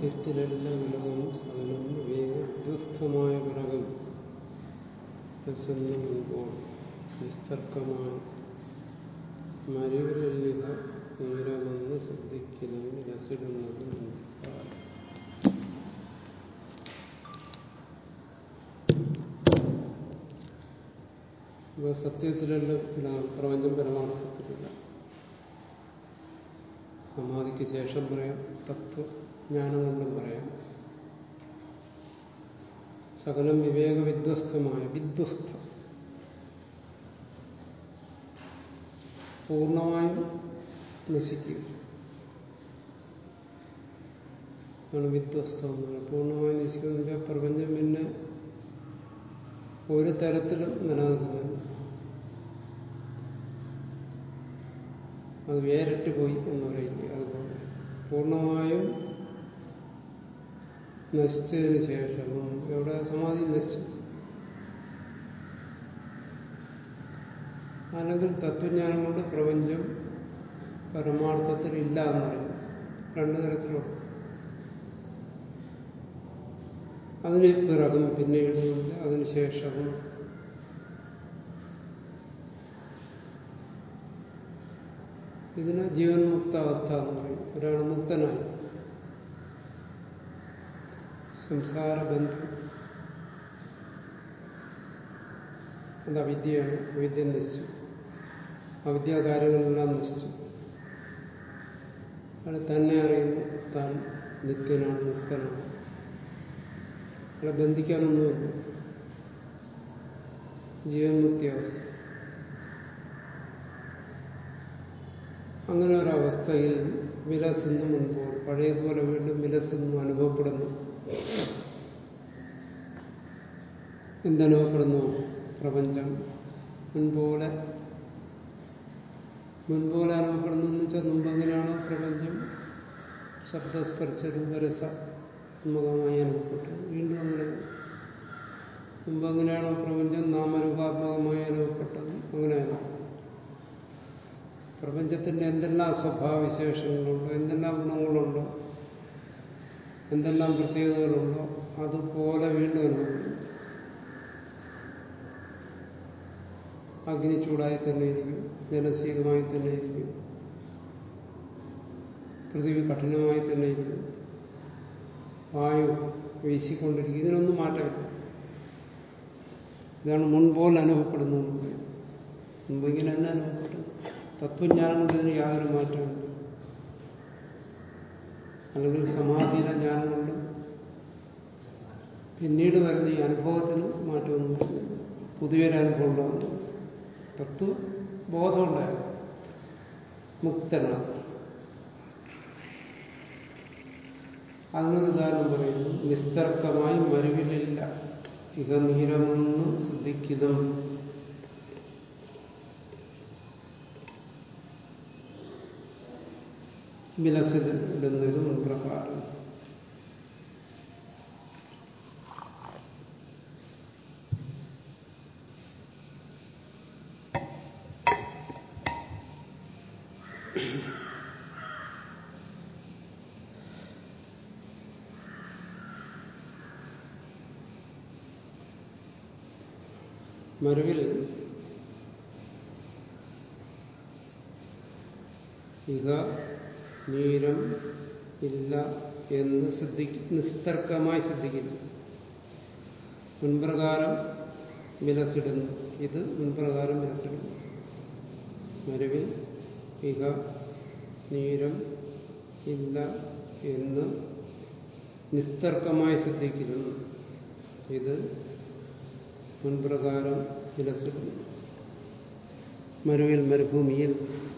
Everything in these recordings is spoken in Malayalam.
സത്യത്തിലെല്ലാം ഉലകം സകലം വിവേകധ്വസ്ഥമായ പിറകും രസെന്ന് മുൻപോൾ നിസ്തർക്കമായി മരുവിരല്ലിക ഉയരമെന്ന് ശ്രദ്ധിക്കലും രസിടുന്നതും സത്യത്തിലെല്ലാം പ്രപഞ്ചം പരമാർത്ഥത്തിലില്ല സമാധിക്ക് ശേഷം പറയാം തത്വജ്ഞാനം കൊണ്ടും പറയാം സകലം വിവേകവിധ്വസ്തമായ വിധ്വസ്ത പൂർണ്ണമായും നശിക്കുക ആണ് വിധ്വസ്തം എന്ന് പറയുന്നത് പൂർണ്ണമായും നശിക്കുന്നില്ല പ്രപഞ്ചം പിന്നെ ഒരു തരത്തിലും നിലനിൽക്കുന്നില്ല അത് വേറിട്ട് പോയി എന്ന് പറയില്ലേ അതുപോലെ പൂർണ്ണമായും നശിച്ചതിന് ശേഷവും എവിടെ സമാധി നശിച്ചു അല്ലെങ്കിൽ തത്വജ്ഞാനം കൊണ്ട് പ്രപഞ്ചം പരമാർത്ഥത്തിൽ ഇല്ല എന്നറിയും രണ്ടു തരത്തിലുള്ള അതിന് പിറകും പിന്നീടുമില്ല അതിനുശേഷവും ഇതിന് ജീവൻ മുക്ത അവസ്ഥ എന്ന് പറയും ഒരാൾ മുക്തനായി സംസാരബന്ധം അത് അവിദ്യയാണ് അവിദ്യ നശിച്ചു അവിദ്യാകാര്യങ്ങളെല്ലാം നശിച്ചു അത് തന്നെ അറിയുന്നു താൻ നിത്യനാണ് മുക്തനാണ് അവിടെ ബന്ധിക്കാനൊന്നുമില്ല ജീവൻ മുക്തി അവസ്ഥ അങ്ങനെ ഒരവസ്ഥയിൽ വിലസിന്ന് മുൻപോൾ പഴയതുപോലെ വീണ്ടും വിലസിന്നു അനുഭവപ്പെടുന്നു എന്തനുഭവപ്പെടുന്നു പ്രപഞ്ചം മുൻപോലെ മുൻപോലെ അനുഭവപ്പെടുന്നു എന്ന് വെച്ചാൽ മുമ്പ് എങ്ങനെയാണോ പ്രപഞ്ചം ശബ്ദസ്പർശ രൂപരസ ആത്മകമായി അനുഭവപ്പെട്ടു വീണ്ടും അങ്ങനെ മുമ്പ് എങ്ങനെയാണോ പ്രപഞ്ചം നാമരൂപാത്മകമായി അനുഭവപ്പെട്ടത് അങ്ങനെയാണ് പ്രപഞ്ചത്തിന്റെ എന്തെല്ലാം സ്വഭാവവിശേഷങ്ങളുണ്ടോ എന്തെല്ലാം ഗുണങ്ങളുണ്ടോ എന്തെല്ലാം പ്രത്യേകതകളുണ്ടോ അതുപോലെ വീണ്ടും അനുഭവപ്പെടുന്നു അഗ്നി ചൂടായി തന്നെ ഇരിക്കും ജലശീതമായി തന്നെ ഇരിക്കും പൃഥ്വി കഠിനമായി തന്നെ ഇരിക്കും വായു വീശിക്കൊണ്ടിരിക്കും ഇതിനൊന്നും മാറ്റമില്ല ഇതാണ് മുൻപോൽ അനുഭവപ്പെടുന്നു മുമ്പ് ഇങ്ങനെ തന്നെ അനുഭവപ്പെടുന്നു തത്വജ്ഞാനം കൊണ്ട് ഇതിന് യാതൊരു മാറ്റമില്ല അല്ലെങ്കിൽ സമാധിയിലെ ജ്ഞാനം കൊണ്ട് പിന്നീട് വരുന്ന ഈ അനുഭവത്തിന് മാറ്റമൊന്നും പുതിയൊരു അനുഭവം ഉണ്ടാകുന്നു തത്വബോധമുണ്ടായിരുന്നു മുക്തനാണ് അതിനൊരു ഉദാഹരണം പറയുന്നു നിസ്തർക്കമായി മരുവിലില്ല ഇഹ നീരമെന്ന് ശ്രദ്ധിക്കുന്നു വിലസിടുന്നത് മുൻപ്രകാരം മരുവിൽ ഇഹ നീരം ഇല്ല എന്ന് സിദ്ധി നിസ്തർക്കമായി സിദ്ധിക്കുന്നു മുൻപ്രകാരം വിലസിടുന്നു ഇത് മുൻപ്രകാരം വിലസിടുന്നു മരുവിൽ ഇഹ നീരം ഇല്ല എന്ന് നിസ്തർക്കമായി സിദ്ധിക്കുന്നു ഇത് മുൻപ്രകാരം വിലസിടുന്നു മരുവിൽ മരുഭൂമിയിൽ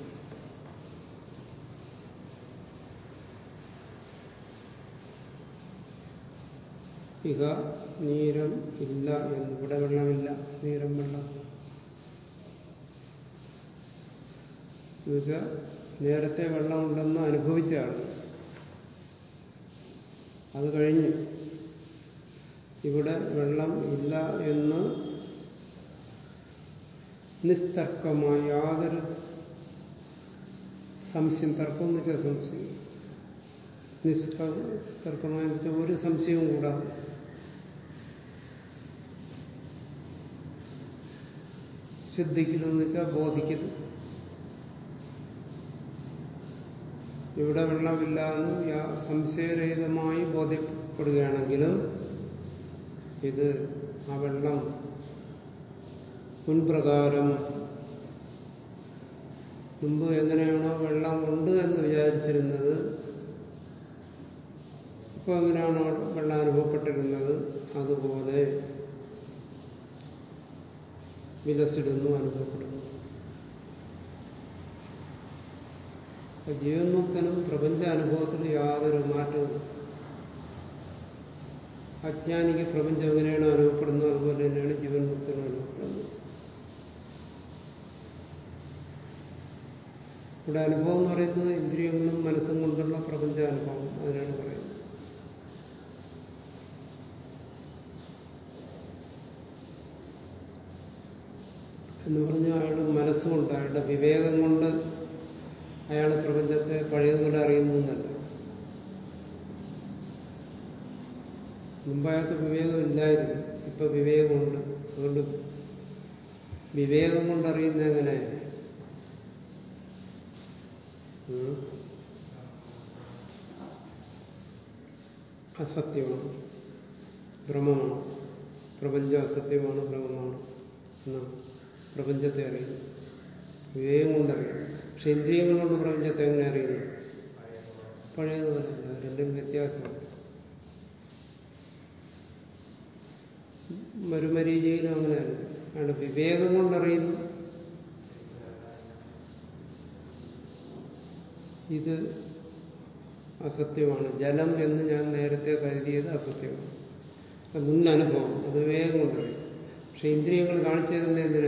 ഇഹ നീരം ഇല്ല എന്ന് ഇവിടെ വെള്ളമില്ല നീരം വെള്ളം എന്നുവെച്ചാൽ നേരത്തെ വെള്ളമുണ്ടെന്ന് അനുഭവിച്ചതാണ് അത് കഴിഞ്ഞ് ഇവിടെ വെള്ളം ഇല്ല എന്ന് നിസ്തർക്കമായി യാതൊരു സംശയം തർക്കം എന്ന് വെച്ചാൽ സംശയം നിഷ്കർക്കമായ ഒരു സംശയവും കൂടാതെ സിദ്ധിക്കുന്നു എന്ന് വെച്ചാൽ ബോധിക്കുന്നു ഇവിടെ വെള്ളമില്ല എന്ന് സംശയരഹിതമായി ബോധ്യപ്പെടുകയാണെങ്കിലും ഇത് ആ വെള്ളം മുൻപ്രകാരം മുമ്പ് എങ്ങനെയാണോ വെള്ളം ഉണ്ട് എന്ന് വിചാരിച്ചിരുന്നത് ഇപ്പോൾ എങ്ങനെയാണോ വെള്ളം അനുഭവപ്പെട്ടിരുന്നത് അതുപോലെ വിലസിടുന്നു അനുഭവപ്പെടുന്നു ജീവൻമുക്തനും പ്രപഞ്ച അനുഭവത്തിനും യാതൊരു മാറ്റവും അജ്ഞാനിക്ക് പ്രപഞ്ചം എങ്ങനെയാണ് അനുഭവപ്പെടുന്നത് അതുപോലെ തന്നെയാണ് ജീവൻമുക്തനും അനുഭവപ്പെടുന്നത് ഇവിടെ അനുഭവം എന്ന് പറയുന്നത് ഇന്ദ്രിയങ്ങളും മനസ്സും കൊണ്ടുള്ള പ്രപഞ്ചാനുഭവം അതിനാണ് പറയുന്നത് എന്ന് പറഞ്ഞാൽ അയാളുടെ മനസ്സുകൊണ്ട് അയാളുടെ വിവേകം കൊണ്ട് അയാൾ പ്രപഞ്ചത്തെ പഴയതുപോലെ അറിയുന്നു എന്നല്ല മുമ്പ് അയാൾക്ക് വിവേകമില്ലായിരുന്നു ഇപ്പൊ വിവേകമുണ്ട് അതുകൊണ്ട് വിവേകം കൊണ്ടറിയുന്ന എങ്ങനെ അസത്യമാണ് ഭ്രമമാണ് പ്രപഞ്ചം അസത്യമാണ് ഭ്രമമാണ് എന്നാണ് പ്രപഞ്ചത്തെ അറിയുന്നു വിവേകം കൊണ്ടറിയുന്നു പക്ഷെ ഇന്ദ്രിയങ്ങൾ കൊണ്ട് പ്രപഞ്ചത്തെ എങ്ങനെ അറിയുന്നു പഴയതുപോലെ രണ്ടും വ്യത്യാസമുണ്ട് മരുമരീചയിലും അങ്ങനെയല്ല അയാളുടെ വിവേകം കൊണ്ടറിയുന്നു ഇത് അസത്യമാണ് ജലം എന്ന് ഞാൻ നേരത്തെ കരുതിയത് അസത്യമാണ് മുൻ അനുഭവം അത് വിവേകം കൊണ്ടറിയും പക്ഷെ ഇന്ദ്രിയങ്ങൾ കാണിച്ചു തരുന്ന എന്തിനാ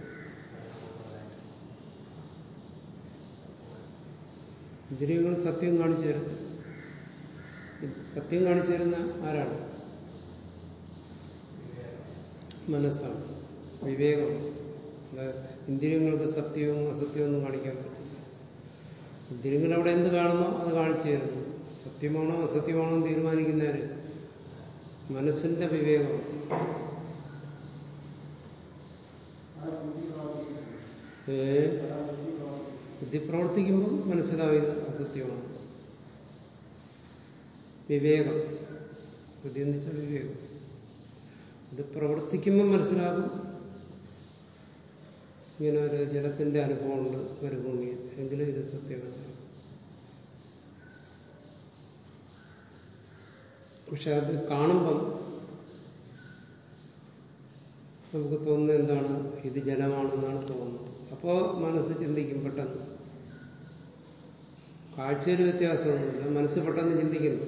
ഇന്ദ്രിയങ്ങൾ സത്യം കാണിച്ചു തരുന്നു സത്യം കാണിച്ചു തരുന്ന ആരാണ് മനസ്സാണ് വിവേകം ഇന്ദ്രിയങ്ങൾക്ക് സത്യവും അസത്യവും ഒന്നും കാണിക്കാൻ പറ്റില്ല ഇന്ദ്രിയങ്ങൾ അവിടെ എന്ത് കാണുന്നോ അത് കാണിച്ചു തരുന്നു സത്യമാണോ അസത്യമാണോ എന്ന് തീരുമാനിക്കുന്നവര് മനസ്സിന്റെ വിവേകം ഏ ബുദ്ധി പ്രവർത്തിക്കുമ്പോൾ മനസ്സിലാവുന്നത് അസത്യമാണ് വിവേകം ബുദ്ധി എന്ന് വെച്ചാൽ വിവേകം ഇത് പ്രവർത്തിക്കുമ്പോൾ മനസ്സിലാകും ഇങ്ങനെ ഒരു ജലത്തിന്റെ അനുഭവമുണ്ട് മരുഭൂമിയിൽ എങ്കിലും ഇത് സത്യമാണ് പക്ഷെ അത് കാണുമ്പം നമുക്ക് തോന്നുന്നത് എന്താണ് ഇത് ജലമാണെന്നാണ് തോന്നുന്നത് അപ്പോ മനസ്സ് ചിന്തിക്കും പെട്ടെന്ന് കാഴ്ചയിൽ വ്യത്യാസമൊന്നുമില്ല മനസ്സ് പെട്ടെന്ന് ചിന്തിക്കുന്നു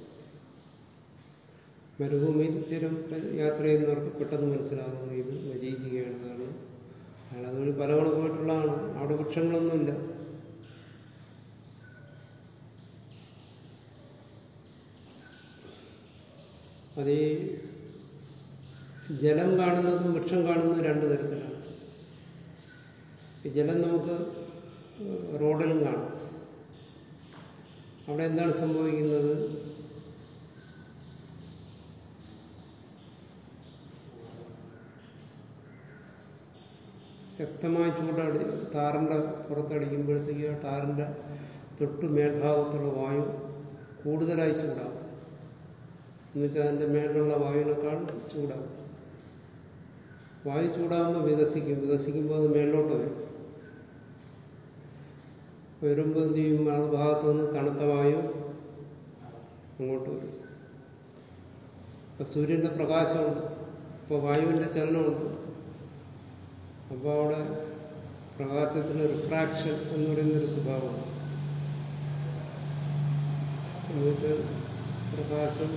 മരുഭൂമിയിൽ സ്ഥിരം യാത്ര ചെയ്യുന്നവർക്ക് പെട്ടെന്ന് മനസ്സിലാകുന്നു ഇത് മരീചികയാണ് കാരണം അയാൾ അതുവഴി പലവണ പോയിട്ടുള്ളതാണ് അവിടെ വൃക്ഷങ്ങളൊന്നുമില്ല അത് ഈ ജലം കാണുന്നതും വൃക്ഷം കാണുന്നതും രണ്ടു തരത്തിലാണ് ഈ ജലം നമുക്ക് റോഡിലും കാണാം അവിടെ എന്താണ് സംഭവിക്കുന്നത് ശക്തമായ ചൂടടി ടാറിന്റെ പുറത്തടിക്കുമ്പോഴത്തേക്ക് ആ ടാറിന്റെ തൊട്ട് മേൽഭാഗത്തുള്ള വായു കൂടുതലായി ചൂടാകും എന്നുവെച്ചാൽ അതിന്റെ മേളിലുള്ള വായുവിനേക്കാൾ ചൂടാകും വായു ചൂടാകുമ്പോൾ വികസിക്കും വികസിക്കുമ്പോൾ അത് മേളിലോട്ട് വരും വരുമ്പോൾ എന്ത് ചെയ്യും ആ ഭാഗത്തു നിന്ന് തണുത്ത വായു അങ്ങോട്ട് വരും അപ്പൊ സൂര്യന്റെ പ്രകാശമുണ്ട് ഇപ്പോൾ വായുവിന്റെ ചലനമുണ്ട് അപ്പോൾ അവിടെ പ്രകാശത്തിന് റിഫ്രാക്ഷൻ എന്ന് പറയുന്നൊരു സ്വഭാവമാണ് എന്നുവെച്ചാൽ പ്രകാശം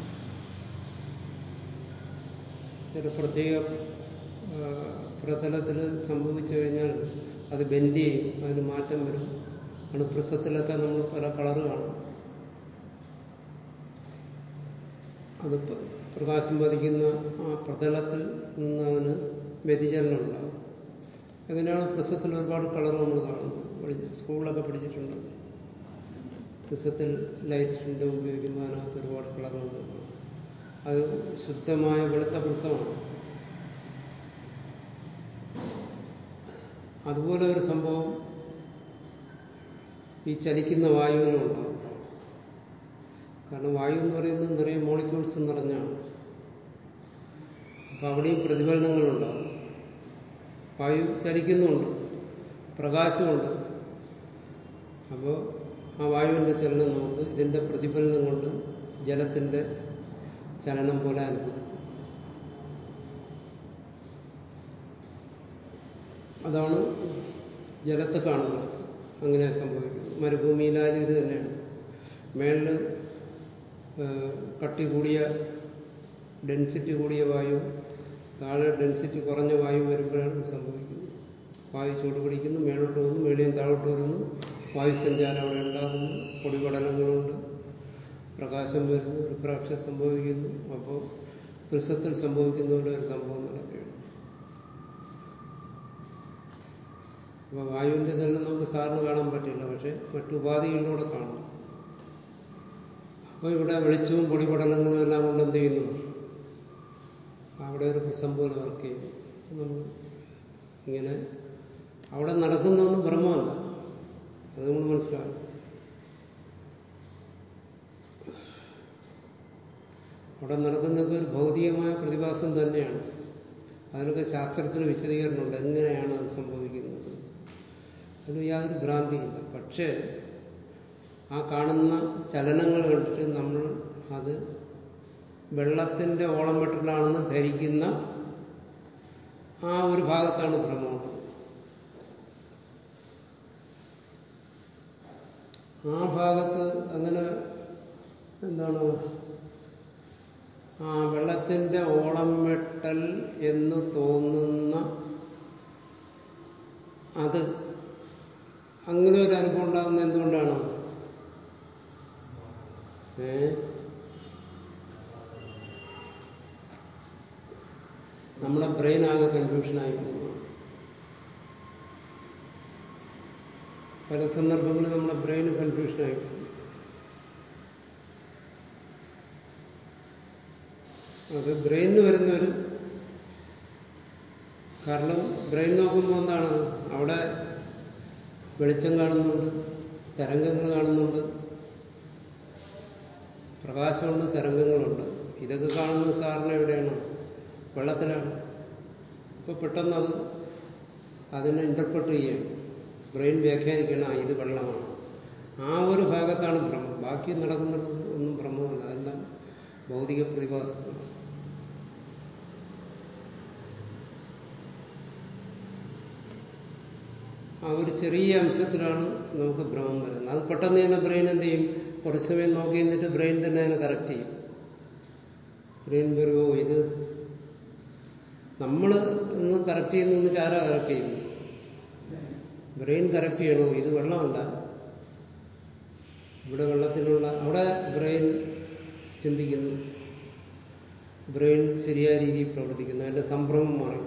ചില പ്രത്യേക പ്രതലത്തിൽ സംഭവിച്ചു കഴിഞ്ഞാൽ അത് ബെൻഡ് ചെയ്യും അതിന് മാറ്റം വരും അണുപ്രസത്തിലൊക്കെ നമ്മൾ പല കളറ് കാണും അത് പ്രകാശം പതിക്കുന്ന ആ പ്രതലത്തിൽ നിന്ന് അതിന് വ്യതിചലനം ഉണ്ടാകും അങ്ങനെയാണ് പ്രസത്തിൽ ഒരുപാട് കളർ നമ്മൾ കാണുന്നത് സ്കൂളിലൊക്കെ പഠിച്ചിട്ടുണ്ട് പ്രിസത്തിൽ ലൈറ്റിൻ്റെ ഉപയോഗിക്കുമ്പോൾ അതിനകത്ത് ഒരുപാട് കളറുകൾ അത് ശുദ്ധമായ വെളുത്ത പ്രിസമാണ് അതുപോലെ ഒരു സംഭവം ഈ ചലിക്കുന്ന വായുവിനും ഉണ്ടാവും കാരണം വായു എന്ന് പറയുന്നത് നിറയെ മോളിക്യൂൾസ് നിറഞ്ഞാണ് അപ്പൊ അവിടെയും പ്രതിഫലനങ്ങളുണ്ടാവും വായു ചലിക്കുന്നുണ്ട് പ്രകാശമുണ്ട് അപ്പോൾ ആ വായുവിന്റെ ചലനം നമുക്ക് ഇതിന്റെ പ്രതിഫലനം കൊണ്ട് ജലത്തിന്റെ ചലനം പോലെ അനുഭവം അതാണ് ജലത്തെ കാണുന്നത് അങ്ങനെ സംഭവിക്കുന്നത് മരുഭൂമിയിലായാലും ഇത് തന്നെയാണ് മേളിൽ കട്ടി കൂടിയ ഡെൻസിറ്റി കൂടിയ വായു താഴെ ഡെൻസിറ്റി കുറഞ്ഞ വായു വരുമ്പോഴാണ് ഇത് സംഭവിക്കുന്നത് വായു ചൂട് പിടിക്കുന്നു മേളോട്ട് വന്നു മേളിയും താഴോട്ട് വരുന്നു വായുസഞ്ചാരം അവിടെ ഉണ്ടാകുന്നു പൊടിപടലങ്ങളുണ്ട് പ്രകാശം വരുന്നു റിഫ്രാക്ഷൻ സംഭവിക്കുന്നു അപ്പോൾ പ്രിസത്തിൽ സംഭവിക്കുന്ന പോലെ ഒരു സംഭവം നടക്കുകയാണ് അപ്പോൾ വായുവിന്റെ ചലനം നമുക്ക് സാറിന് കാണാൻ പറ്റില്ല പക്ഷെ മറ്റു ഉപാധികളിലൂടെ കാണാം അപ്പോൾ ഇവിടെ വെളിച്ചവും പൊടിപടലങ്ങളും എല്ലാം കൊണ്ട് എന്ത് ചെയ്യുന്നു അവിടെ ഒരു പ്രസം പോലെ വർക്ക് ചെയ്യും നമ്മൾ ഇങ്ങനെ അവിടെ നടക്കുന്നൊന്നും ബ്രഹ്മമല്ല അത് നമ്മൾ മനസ്സിലാക്കും അവിടെ നടക്കുന്നതൊക്കെ ഒരു ഭൗതികമായ പ്രതിഭാസം തന്നെയാണ് അതിനൊക്കെ ശാസ്ത്രത്തിന് വിശദീകരണമുണ്ട് എങ്ങനെയാണ് അത് സംഭവിക്കുന്നത് അതിന് യാതൊരു ഭ്രാന്തിയില്ല പക്ഷേ ആ കാണുന്ന ചലനങ്ങൾ കണ്ടിട്ട് നമ്മൾ അത് വെള്ളത്തിന്റെ ഓളം വെട്ടലാണെന്ന് ധരിക്കുന്ന ആ ഒരു ഭാഗത്താണ് ഭ്രമം ആ ഭാഗത്ത് അങ്ങനെ എന്താണ് ആ വെള്ളത്തിന്റെ ഓളം വെട്ടൽ എന്ന് തോന്നുന്ന അത് അങ്ങനെ ഒരു അനുഭവം ഉണ്ടാകുന്നത് എന്തുകൊണ്ടാണ് ഏ നമ്മുടെ ബ്രെയിൻ ആകെ കൺഫ്യൂഷനായി പോകുന്നു പല സന്ദർഭങ്ങളിൽ നമ്മുടെ ബ്രെയിൻ കൺഫ്യൂഷനായി പോകുന്നു അത് ബ്രെയിനിന് വരുന്നൊരു കാരണം ബ്രെയിൻ നോക്കുമ്പോൾ എന്താണ് അവിടെ വെളിച്ചം കാണുന്നുണ്ട് തരംഗങ്ങൾ കാണുന്നുണ്ട് പ്രകാശമുണ്ട് തരംഗങ്ങളുണ്ട് ഇതൊക്കെ കാണുന്നത് സാറിന് എവിടെയാണ് വെള്ളത്തിലാണ് ഇപ്പൊ പെട്ടെന്ന് അത് അതിനെ ഇന്റർപ്രറ്റ് ചെയ്യണം ബ്രെയിൻ വ്യാഖ്യാനിക്കണം ആ ഇത് വെള്ളമാണ് ആ ഒരു ഭാഗത്താണ് ഭ്രമം ബാക്കി നടക്കുന്നത് ഒന്നും ഭ്രമമല്ല അതെല്ലാം ഭൗതിക പ്രതിഭാസമാണ് ആ ഒരു ചെറിയ അംശത്തിലാണ് നമുക്ക് ഭ്രമം വരുന്നത് അത് പെട്ടെന്ന് തന്നെ ബ്രെയിൻ എന്ത് ചെയ്യും കുറച്ച് സമയം നോക്കി നിന്നിട്ട് ബ്രെയിൻ തന്നെ അതിനെ കറക്റ്റ് ചെയ്യും ബ്രെയിൻ വരുമോ ഇത് നമ്മൾ ഇന്ന് കറക്റ്റ് ചെയ്യുന്നു എന്നിട്ട് ആരാ കറക്റ്റ് ചെയ്യുന്നു ബ്രെയിൻ കറക്റ്റ് ചെയ്യണോ ഇത് വെള്ളമല്ല ഇവിടെ വെള്ളത്തിലുള്ള അവിടെ ബ്രെയിൻ ചിന്തിക്കുന്നു ബ്രെയിൻ ശരിയായ രീതിയിൽ പ്രവർത്തിക്കുന്നു അതിന്റെ സംഭ്രമം മാറി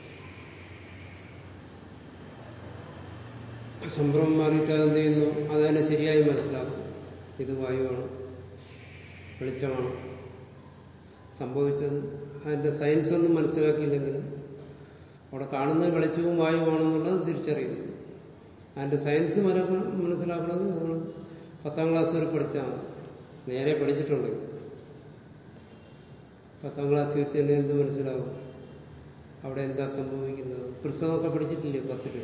സംഭ്രമം മാറിയിട്ട് അതെന്ത് ചെയ്യുന്നു അതതിനെ ശരിയായി മനസ്സിലാക്കും ഇത് വായുവാണ് വെളിച്ചമാണ് സംഭവിച്ചത് അതിന്റെ സയൻസ് ഒന്നും മനസ്സിലാക്കിയില്ലെങ്കിലും അവിടെ കാണുന്നത് വെളിച്ചവും വായുവാണെന്നുള്ളത് തിരിച്ചറിയുന്നു അതിന്റെ സയൻസ് മനസ്സിലാക്കണമെങ്കിൽ നമ്മൾ പത്താം ക്ലാസ് വരെ പഠിച്ചാൽ മതി നേരെ പഠിച്ചിട്ടുണ്ടെങ്കിൽ പത്താം ക്ലാസ് വെച്ച് തന്നെ എന്ത് മനസ്സിലാവും അവിടെ എന്താ സംഭവിക്കുന്നത് പ്രിസമൊക്കെ പഠിച്ചിട്ടില്ലേ പത്തില്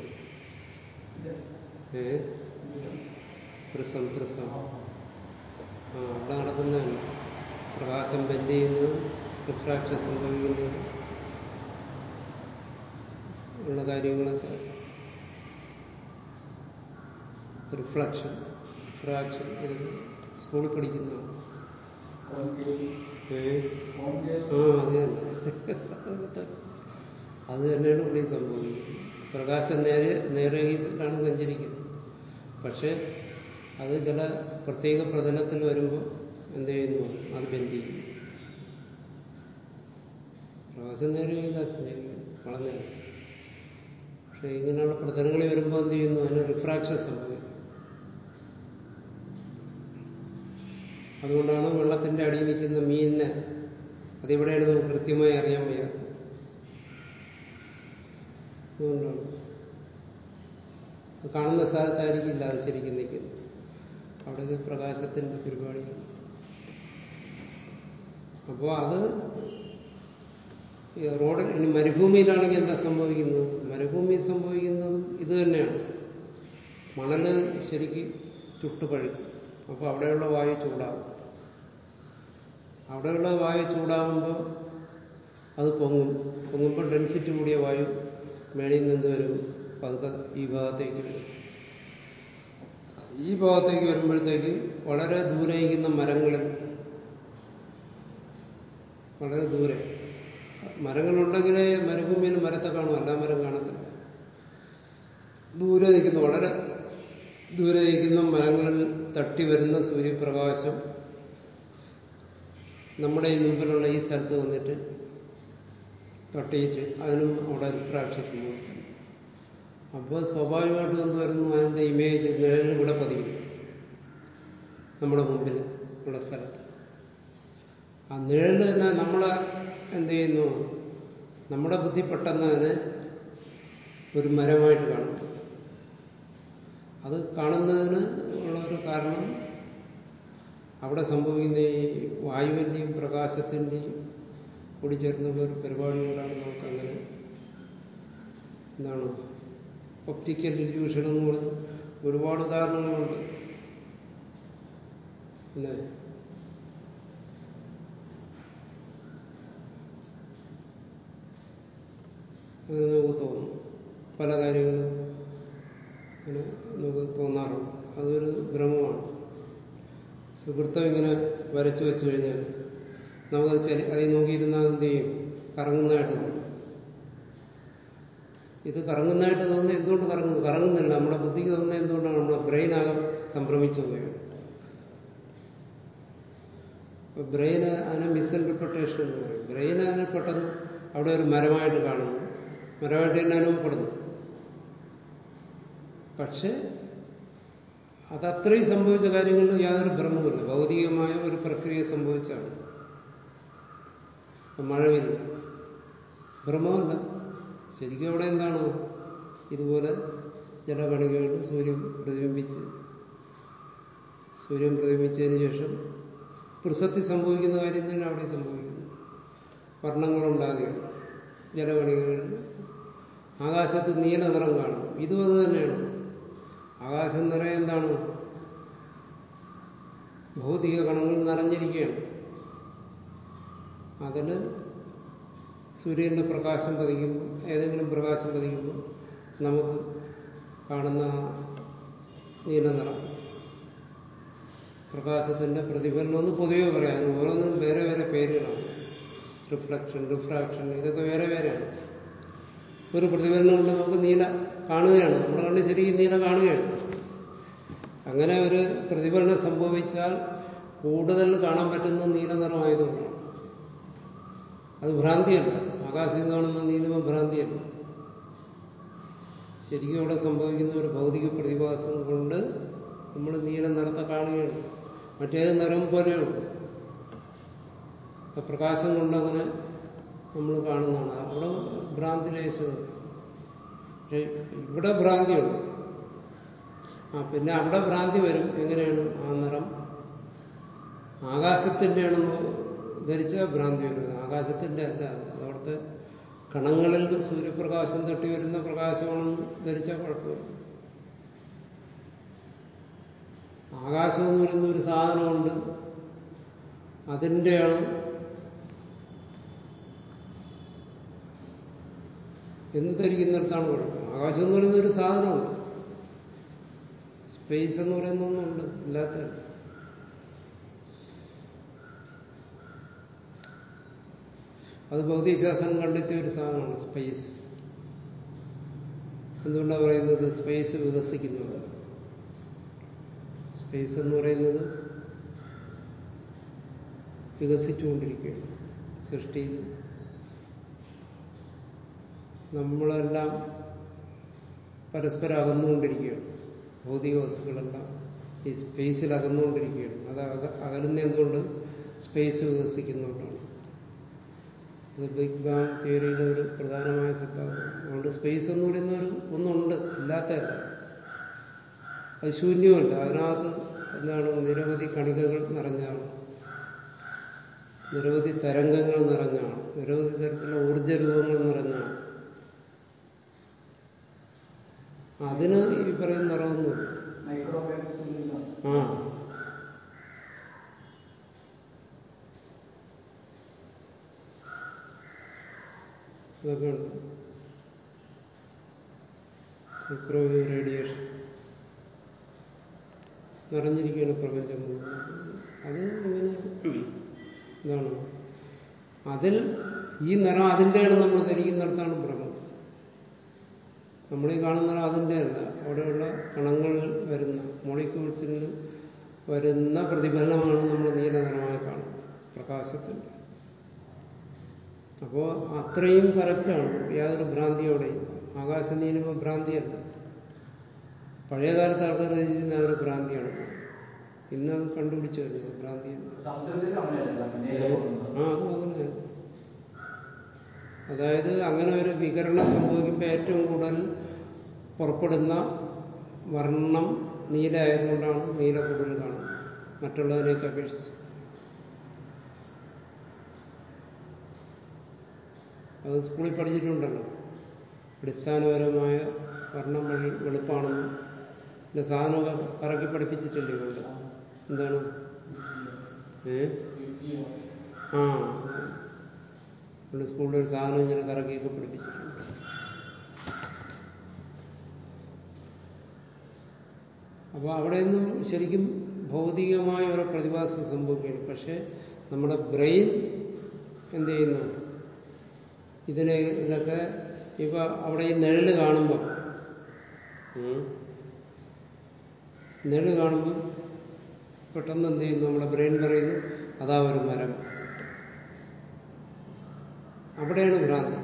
ഏ പ്രിസം പ്രിസം ആ അവിടെ നടക്കുന്നതാണ് പ്രകാശം ബെൻഡ് ചെയ്യുന്നത് റിഫ്രാക്ഷൻ സംഭവിക്കുന്നത് ഉള്ള കാര്യങ്ങളൊക്കെ റിഫ്ലക്ഷൻ റിഫ്രാക്ഷൻ ഇതൊക്കെ സ്കൂളിൽ പഠിക്കുന്നതാണ് ഏ ആ അത് തന്നെ അത് തന്നെയാണ് ഇവിടെ സംഭവിക്കുന്നത് പ്രകാശം നേരെ നേരേയിലാണ് സഞ്ചരിക്കുന്നത് പക്ഷെ അത് ചില പ്രത്യേക പ്രതലത്തിൽ വരുമ്പോൾ എന്ത് ചെയ്യുന്നു അത് ബെൻഡ് ചെയ്യും പ്രകാശം നേരെയില്ല സഞ്ചരിക്കുന്നു വളർന്നു പക്ഷെ ഇങ്ങനെയുള്ള പ്രതലങ്ങളിൽ വരുമ്പോൾ എന്ത് ചെയ്യുന്നു അതിന് റിഫ്രാക്ഷൻ സംഭവിക്കും അതുകൊണ്ടാണ് വെള്ളത്തിന്റെ അടിയിൽ നിൽക്കുന്ന മീനിനെ അതെവിടെയാണ് നമുക്ക് കൃത്യമായി അറിയാൻ വയ്യ അതുകൊണ്ടാണ് അത് കാണുന്ന സ്ഥലത്തായിരിക്കില്ല അത് ശരിക്കും നിൽക്കുന്നത് അവിടെയൊക്കെ പ്രകാശത്തിന്റെ പരിപാടിയാണ് അപ്പോൾ അത് ഈ റോഡിൽ ഇനി മരുഭൂമിയിലാണെങ്കിൽ എന്താ സംഭവിക്കുന്നത് മരുഭൂമിയിൽ സംഭവിക്കുന്നതും ഇത് തന്നെയാണ് മണല് ശരിക്ക് ചുട്ടുപഴും അപ്പോൾ അവിടെയുള്ള വായു ചൂടാവും അവിടെയുള്ള വായു ചൂടാകുമ്പോൾ അത് പൊങ്ങും പൊങ്ങുമ്പോൾ ഡെൻസിറ്റി കൂടിയ വായു മേളിൽ നിന്ന് വരും പതുക്കെ ഈ ഭാഗത്തേക്ക് വരും ഈ ഭാഗത്തേക്ക് വരുമ്പോഴത്തേക്ക് വളരെ ദൂരയിക്കുന്ന മരങ്ങളിൽ വളരെ ദൂരെ മരങ്ങളുണ്ടെങ്കിലേ മരുഭൂമിയിൽ മരത്തെ കാണും എല്ലാ മരം കാണത്തില്ല ദൂരെ നിൽക്കുന്ന വളരെ ദൂരെ നിൽക്കുന്ന മരങ്ങളിൽ തട്ടി വരുന്ന സൂര്യപ്രകാശം നമ്മുടെ ഈ മുമ്പിലുള്ള ഈ സ്ഥലത്ത് വന്നിട്ട് തട്ടിയിട്ട് അതിനും അവിടെ റിഫ്രാക്ഷൻ സംഭവിക്കും അപ്പോൾ സ്വാഭാവികമായിട്ടും എന്ത് വരുന്നു അതിന്റെ ഇമേജ് നിഴലിൽ ഇവിടെ പതിയും നമ്മുടെ മുമ്പിൽ ഉള്ള സ്ഥലത്ത് ആ നിഴലിൽ തന്നെ നമ്മളെ എന്ത് ചെയ്യുന്നു നമ്മുടെ ബുദ്ധി പെട്ടെന്ന് അതിനെ ഒരു മരമായിട്ട് കാണും അത് കാണുന്നതിന് ഉള്ള ഒരു കാരണം അവിടെ സംഭവിക്കുന്ന ഈ വായുവിന്റെയും പ്രകാശത്തിന്റെയും കൂടി ചേർന്നുള്ള ഒരു പരിപാടി കൊണ്ടാണ് നമുക്കങ്ങനെ എന്താണ് ഒപ്റ്റിക്കൽ ഇല്യൂഷൻ എന്ന് പറഞ്ഞ് ഒരുപാട് ഉദാഹരണങ്ങളുണ്ട് അല്ലേ അങ്ങനെ നമുക്ക് തോന്നും പല കാര്യങ്ങളും അങ്ങനെ നമുക്ക് തോന്നാറുണ്ട് അതൊരു ഭ്രമമാണ് വൃത്തം ഇങ്ങനെ വരച്ചു വെച്ചു കഴിഞ്ഞാൽ നമുക്കത് ചെറിയ അതിൽ നോക്കിയിരുന്നാൽ എന്ത് ചെയ്യും കറങ്ങുന്നതായിട്ട് തോന്നും ഇത് കറങ്ങുന്നതായിട്ട് തോന്നുന്നത് എന്തുകൊണ്ട് കറങ്ങുന്നു കറങ്ങുന്നില്ല നമ്മുടെ ബുദ്ധിക്ക് തോന്നുന്നത് എന്തുകൊണ്ടാണ് നമ്മുടെ ബ്രെയിനാകെ സംഭ്രമിച്ചു പോവുകയാണ് അപ്പൊ ബ്രെയിന് അതിനെ മിസ്ഇന്റർപ്രിട്ടേഷൻ എന്ന് പറയും ബ്രെയിൻ അതിനെ പെട്ടെന്ന് അവിടെ ഒരു മരമായിട്ട് കാണുന്നു മരമായിട്ട് തന്നെ അനുഭവപ്പെടുന്നു പക്ഷെ അതത്രയും സംഭവിച്ച കാര്യങ്ങളിൽ യാതൊരു ഭ്രമവുമില്ല ഭൗതികമായ ഒരു പ്രക്രിയ സംഭവിച്ചാണ് മഴവില്ല ഭ്രമമല്ല ശരിക്കും അവിടെ എന്താണ് ഇതുപോലെ ജലകണികകൾ സൂര്യൻ പ്രതിബിംബിച്ച് സൂര്യൻ പ്രതിബിംബിച്ചതിന് ശേഷം പ്രസക്തി സംഭവിക്കുന്ന കാര്യം തന്നെ അവിടെ സംഭവിക്കുന്നു വർണ്ണങ്ങളുണ്ടാകുകയാണ് ജലകണികകളിൽ ആകാശത്ത് നീല നിറം കാണും ഇതും അത് തന്നെയാണ് ആകാശം നിറയെ എന്താണ് ഭൗതിക കണങ്ങൾ നിറഞ്ഞിരിക്കുകയാണ് അതിൽ സൂര്യന്റെ പ്രകാശം പതിക്കുമ്പോൾ ഏതെങ്കിലും പ്രകാശം പതിക്കുമ്പോൾ നമുക്ക് കാണുന്ന നീല നിറം പ്രകാശത്തിന്റെ പ്രതിഫലനം എന്ന് പൊതുവെ പറയാം അതിന് ഓരോന്നിനും വേറെ വേറെ പേരുകളാണ് റിഫ്ലക്ഷൻ റിഫ്രാക്ഷൻ ഇതൊക്കെ വേറെ വേറെയാണ് ഒരു പ്രതിഫലനം കൊണ്ട് നമുക്ക് നീല കാണുകയാണ് നമ്മുടെ കണ്ണ് ശരിക്കും നീല കാണുകയാണ് അങ്ങനെ ഒരു പ്രതിഫലനം സംഭവിച്ചാൽ കൂടുതൽ കാണാൻ പറ്റുന്ന നീല നിറമായതുകൊണ്ടാണ് അത് ഭ്രാന്തിയല്ല ആകാശത്ത് കാണുന്ന നീലിമ ഭ്രാന്തിയല്ല ശരിക്കും അവിടെ സംഭവിക്കുന്ന ഒരു ഭൗതിക പ്രതിഭാസം കൊണ്ട് നമ്മൾ നീല നിറത്തെ കാണുകയാണ് മറ്റേത് നിറം പോലെയുണ്ട് പ്രകാശം കൊണ്ടങ്ങനെ നമ്മൾ കാണുന്നതാണ് അവിടെ ഭ്രാന്തി ലേശമുണ്ട് പക്ഷെ ഇവിടെ ഭ്രാന്തിയുണ്ട് ആ പിന്നെ അവിടെ ഭ്രാന്തി വരും എങ്ങനെയാണ് ആ നിറം ആകാശത്തിന്റെ ആണെന്ന് ധരിച്ച ഭ്രാന്തി വരും ആകാശത്തിന്റെ അല്ല അവിടുത്തെ കണങ്ങളിൽ സൂര്യപ്രകാശം തട്ടി വരുന്ന പ്രകാശമാണെന്ന് ധരിച്ചാൽ കുഴപ്പമില്ല ആകാശം എന്ന് പറയുന്ന ഒരു സാധനമുണ്ട് അതിൻ്റെയാണ് എന്ന് ധരിക്കുന്നിടത്താണ് കുഴപ്പം ആകാശം എന്ന് പറയുന്ന ഒരു സാധനമുണ്ട് സ്പേസ് എന്ന് പറയുന്ന ഒന്നുണ്ട് ഇല്ലാത്ത അത് ഭൗതികശാസ്ത്രം കണ്ടെത്തിയ ഒരു സാധനമാണ് സ്പേസ് എന്തുകൊണ്ടാണ് പറയുന്നത് സ്പേസ് വികസിക്കുന്നത് സ്പേസ് എന്ന് പറയുന്നത് വികസിച്ചുകൊണ്ടിരിക്കുകയാണ് സൃഷ്ടിയിൽ നമ്മളെല്ലാം പരസ്പരം അകന്നുകൊണ്ടിരിക്കുകയാണ് ഭൗതിക വസ്തുക്കളെല്ലാം ഈ സ്പേസിൽ അകന്നുകൊണ്ടിരിക്കുകയാണ് അത് അക അകലുന്ന എന്തുകൊണ്ട് സ്പേസ് വികസിക്കുന്നുകൊണ്ടാണ് അത് ബിഗ് ബാങ് തിയറിയിലെ ഒരു പ്രധാനമായ സിദ്ധാന്തം അതുകൊണ്ട് സ്പേസ് എന്ന് പറയുന്ന ഒരു ഒന്നുണ്ട് ഇല്ലാത്തതല്ല അത് ശൂന്യമല്ല അതിനകത്ത് എന്താണ് നിരവധി കണികകൾ നിറഞ്ഞാണ് നിരവധി തരംഗങ്ങൾ നിറഞ്ഞാണ് നിരവധി തരത്തിലുള്ള ഊർജ രൂപങ്ങൾ നിറഞ്ഞാണ് അതിന് ഈ പറയുന്ന നിറമൊന്നുമില്ല മൈക്രോവേവ്സിലുള്ള ആ ഇതൊക്കെ ഉണ്ട് മൈക്രോവേവ് റേഡിയേഷൻ നിറഞ്ഞിരിക്കുകയാണ് പ്രപഞ്ചം മുഴുവൻ. അത് ഇങ്ങനെ എന്താണ് അതിൽ ഈ നിറം അതിൻ്റെയാണ് നമ്മൾ ധരിക്കുന്നിടത്താണ് ഭ്രമം നമ്മൾ ഈ കാണുന്ന നിറം അതിൻ്റെ അല്ല അവിടെയുള്ള കണങ്ങളിൽ വരുന്ന മോളിക്യൂൾസിൽ വരുന്ന പ്രതിഫലനമാണ് നമ്മൾ നീല നിറമായി കാണുന്നത് പ്രകാശത്തിൻ്റെ അപ്പോൾ അത്രയും കറക്റ്റാണ് യാതൊരു ഭ്രാന്തിയും അവിടെ ഇല്ല ആകാശം നീലുമ്പോൾ ഭ്രാന്തിയല്ല പഴയ കാലത്ത് ആൾക്കാർ രചിച്ചിരുന്ന ആ ഒരു ഭ്രാന്തിയാണ് ഇന്നത് കണ്ടുപിടിച്ചു വരുന്നത് ഭ്രാന്തിയല്ല സമുദ്രത്തിൽ അങ്ങനെയല്ല നേരെ പോകുന്നത് ആ അത് അങ്ങനെ അതായത് അങ്ങനെ ഒരു വികരണം സംഭവിക്കുമ്പോൾ ഏറ്റവും കൂടുതൽ പുറപ്പെടുന്ന വർണ്ണം നീല ആയതുകൊണ്ടാണ് നീല കൂടുതൽ കാണുന്നത് മറ്റുള്ളതിനെയൊക്കെ അപേക്ഷിച്ച് അത് സ്കൂളിൽ പഠിച്ചിട്ടുണ്ടല്ലോ അടിസ്ഥാനപരമായ വർണ്ണം വഴി വെളുപ്പാണെന്ന് പിന്നെ സാധനമൊക്കെ കറക്കി പഠിപ്പിച്ചിട്ടില്ലേ കൊണ്ട് എന്താണ് ഏ ആ നമ്മുടെ സ്കൂളിൽ ഒരു സാധനം ഇങ്ങനെ കറക്കിയൊക്കെ പഠിപ്പിച്ചിട്ടുണ്ട് അപ്പോൾ അവിടെയൊന്നും ശരിക്കും ഭൗതികമായ ഒരു പ്രതിഭാസം സംഭവിക്കുകയാണ് പക്ഷെ നമ്മുടെ ബ്രെയിൻ എന്ത് ചെയ്യുന്നു ഇതിനെ ഇതിനൊക്കെ ഇപ്പൊ അവിടെ ഈ നിഴല് കാണുമ്പോൾ നിഴല് കാണുമ്പോൾ പെട്ടെന്ന് എന്ത് ചെയ്യുന്നു നമ്മുടെ ബ്രെയിൻ പറയുന്നു അതാ ഒരു മരം അവിടെയാണ് ഭ്രാന്തി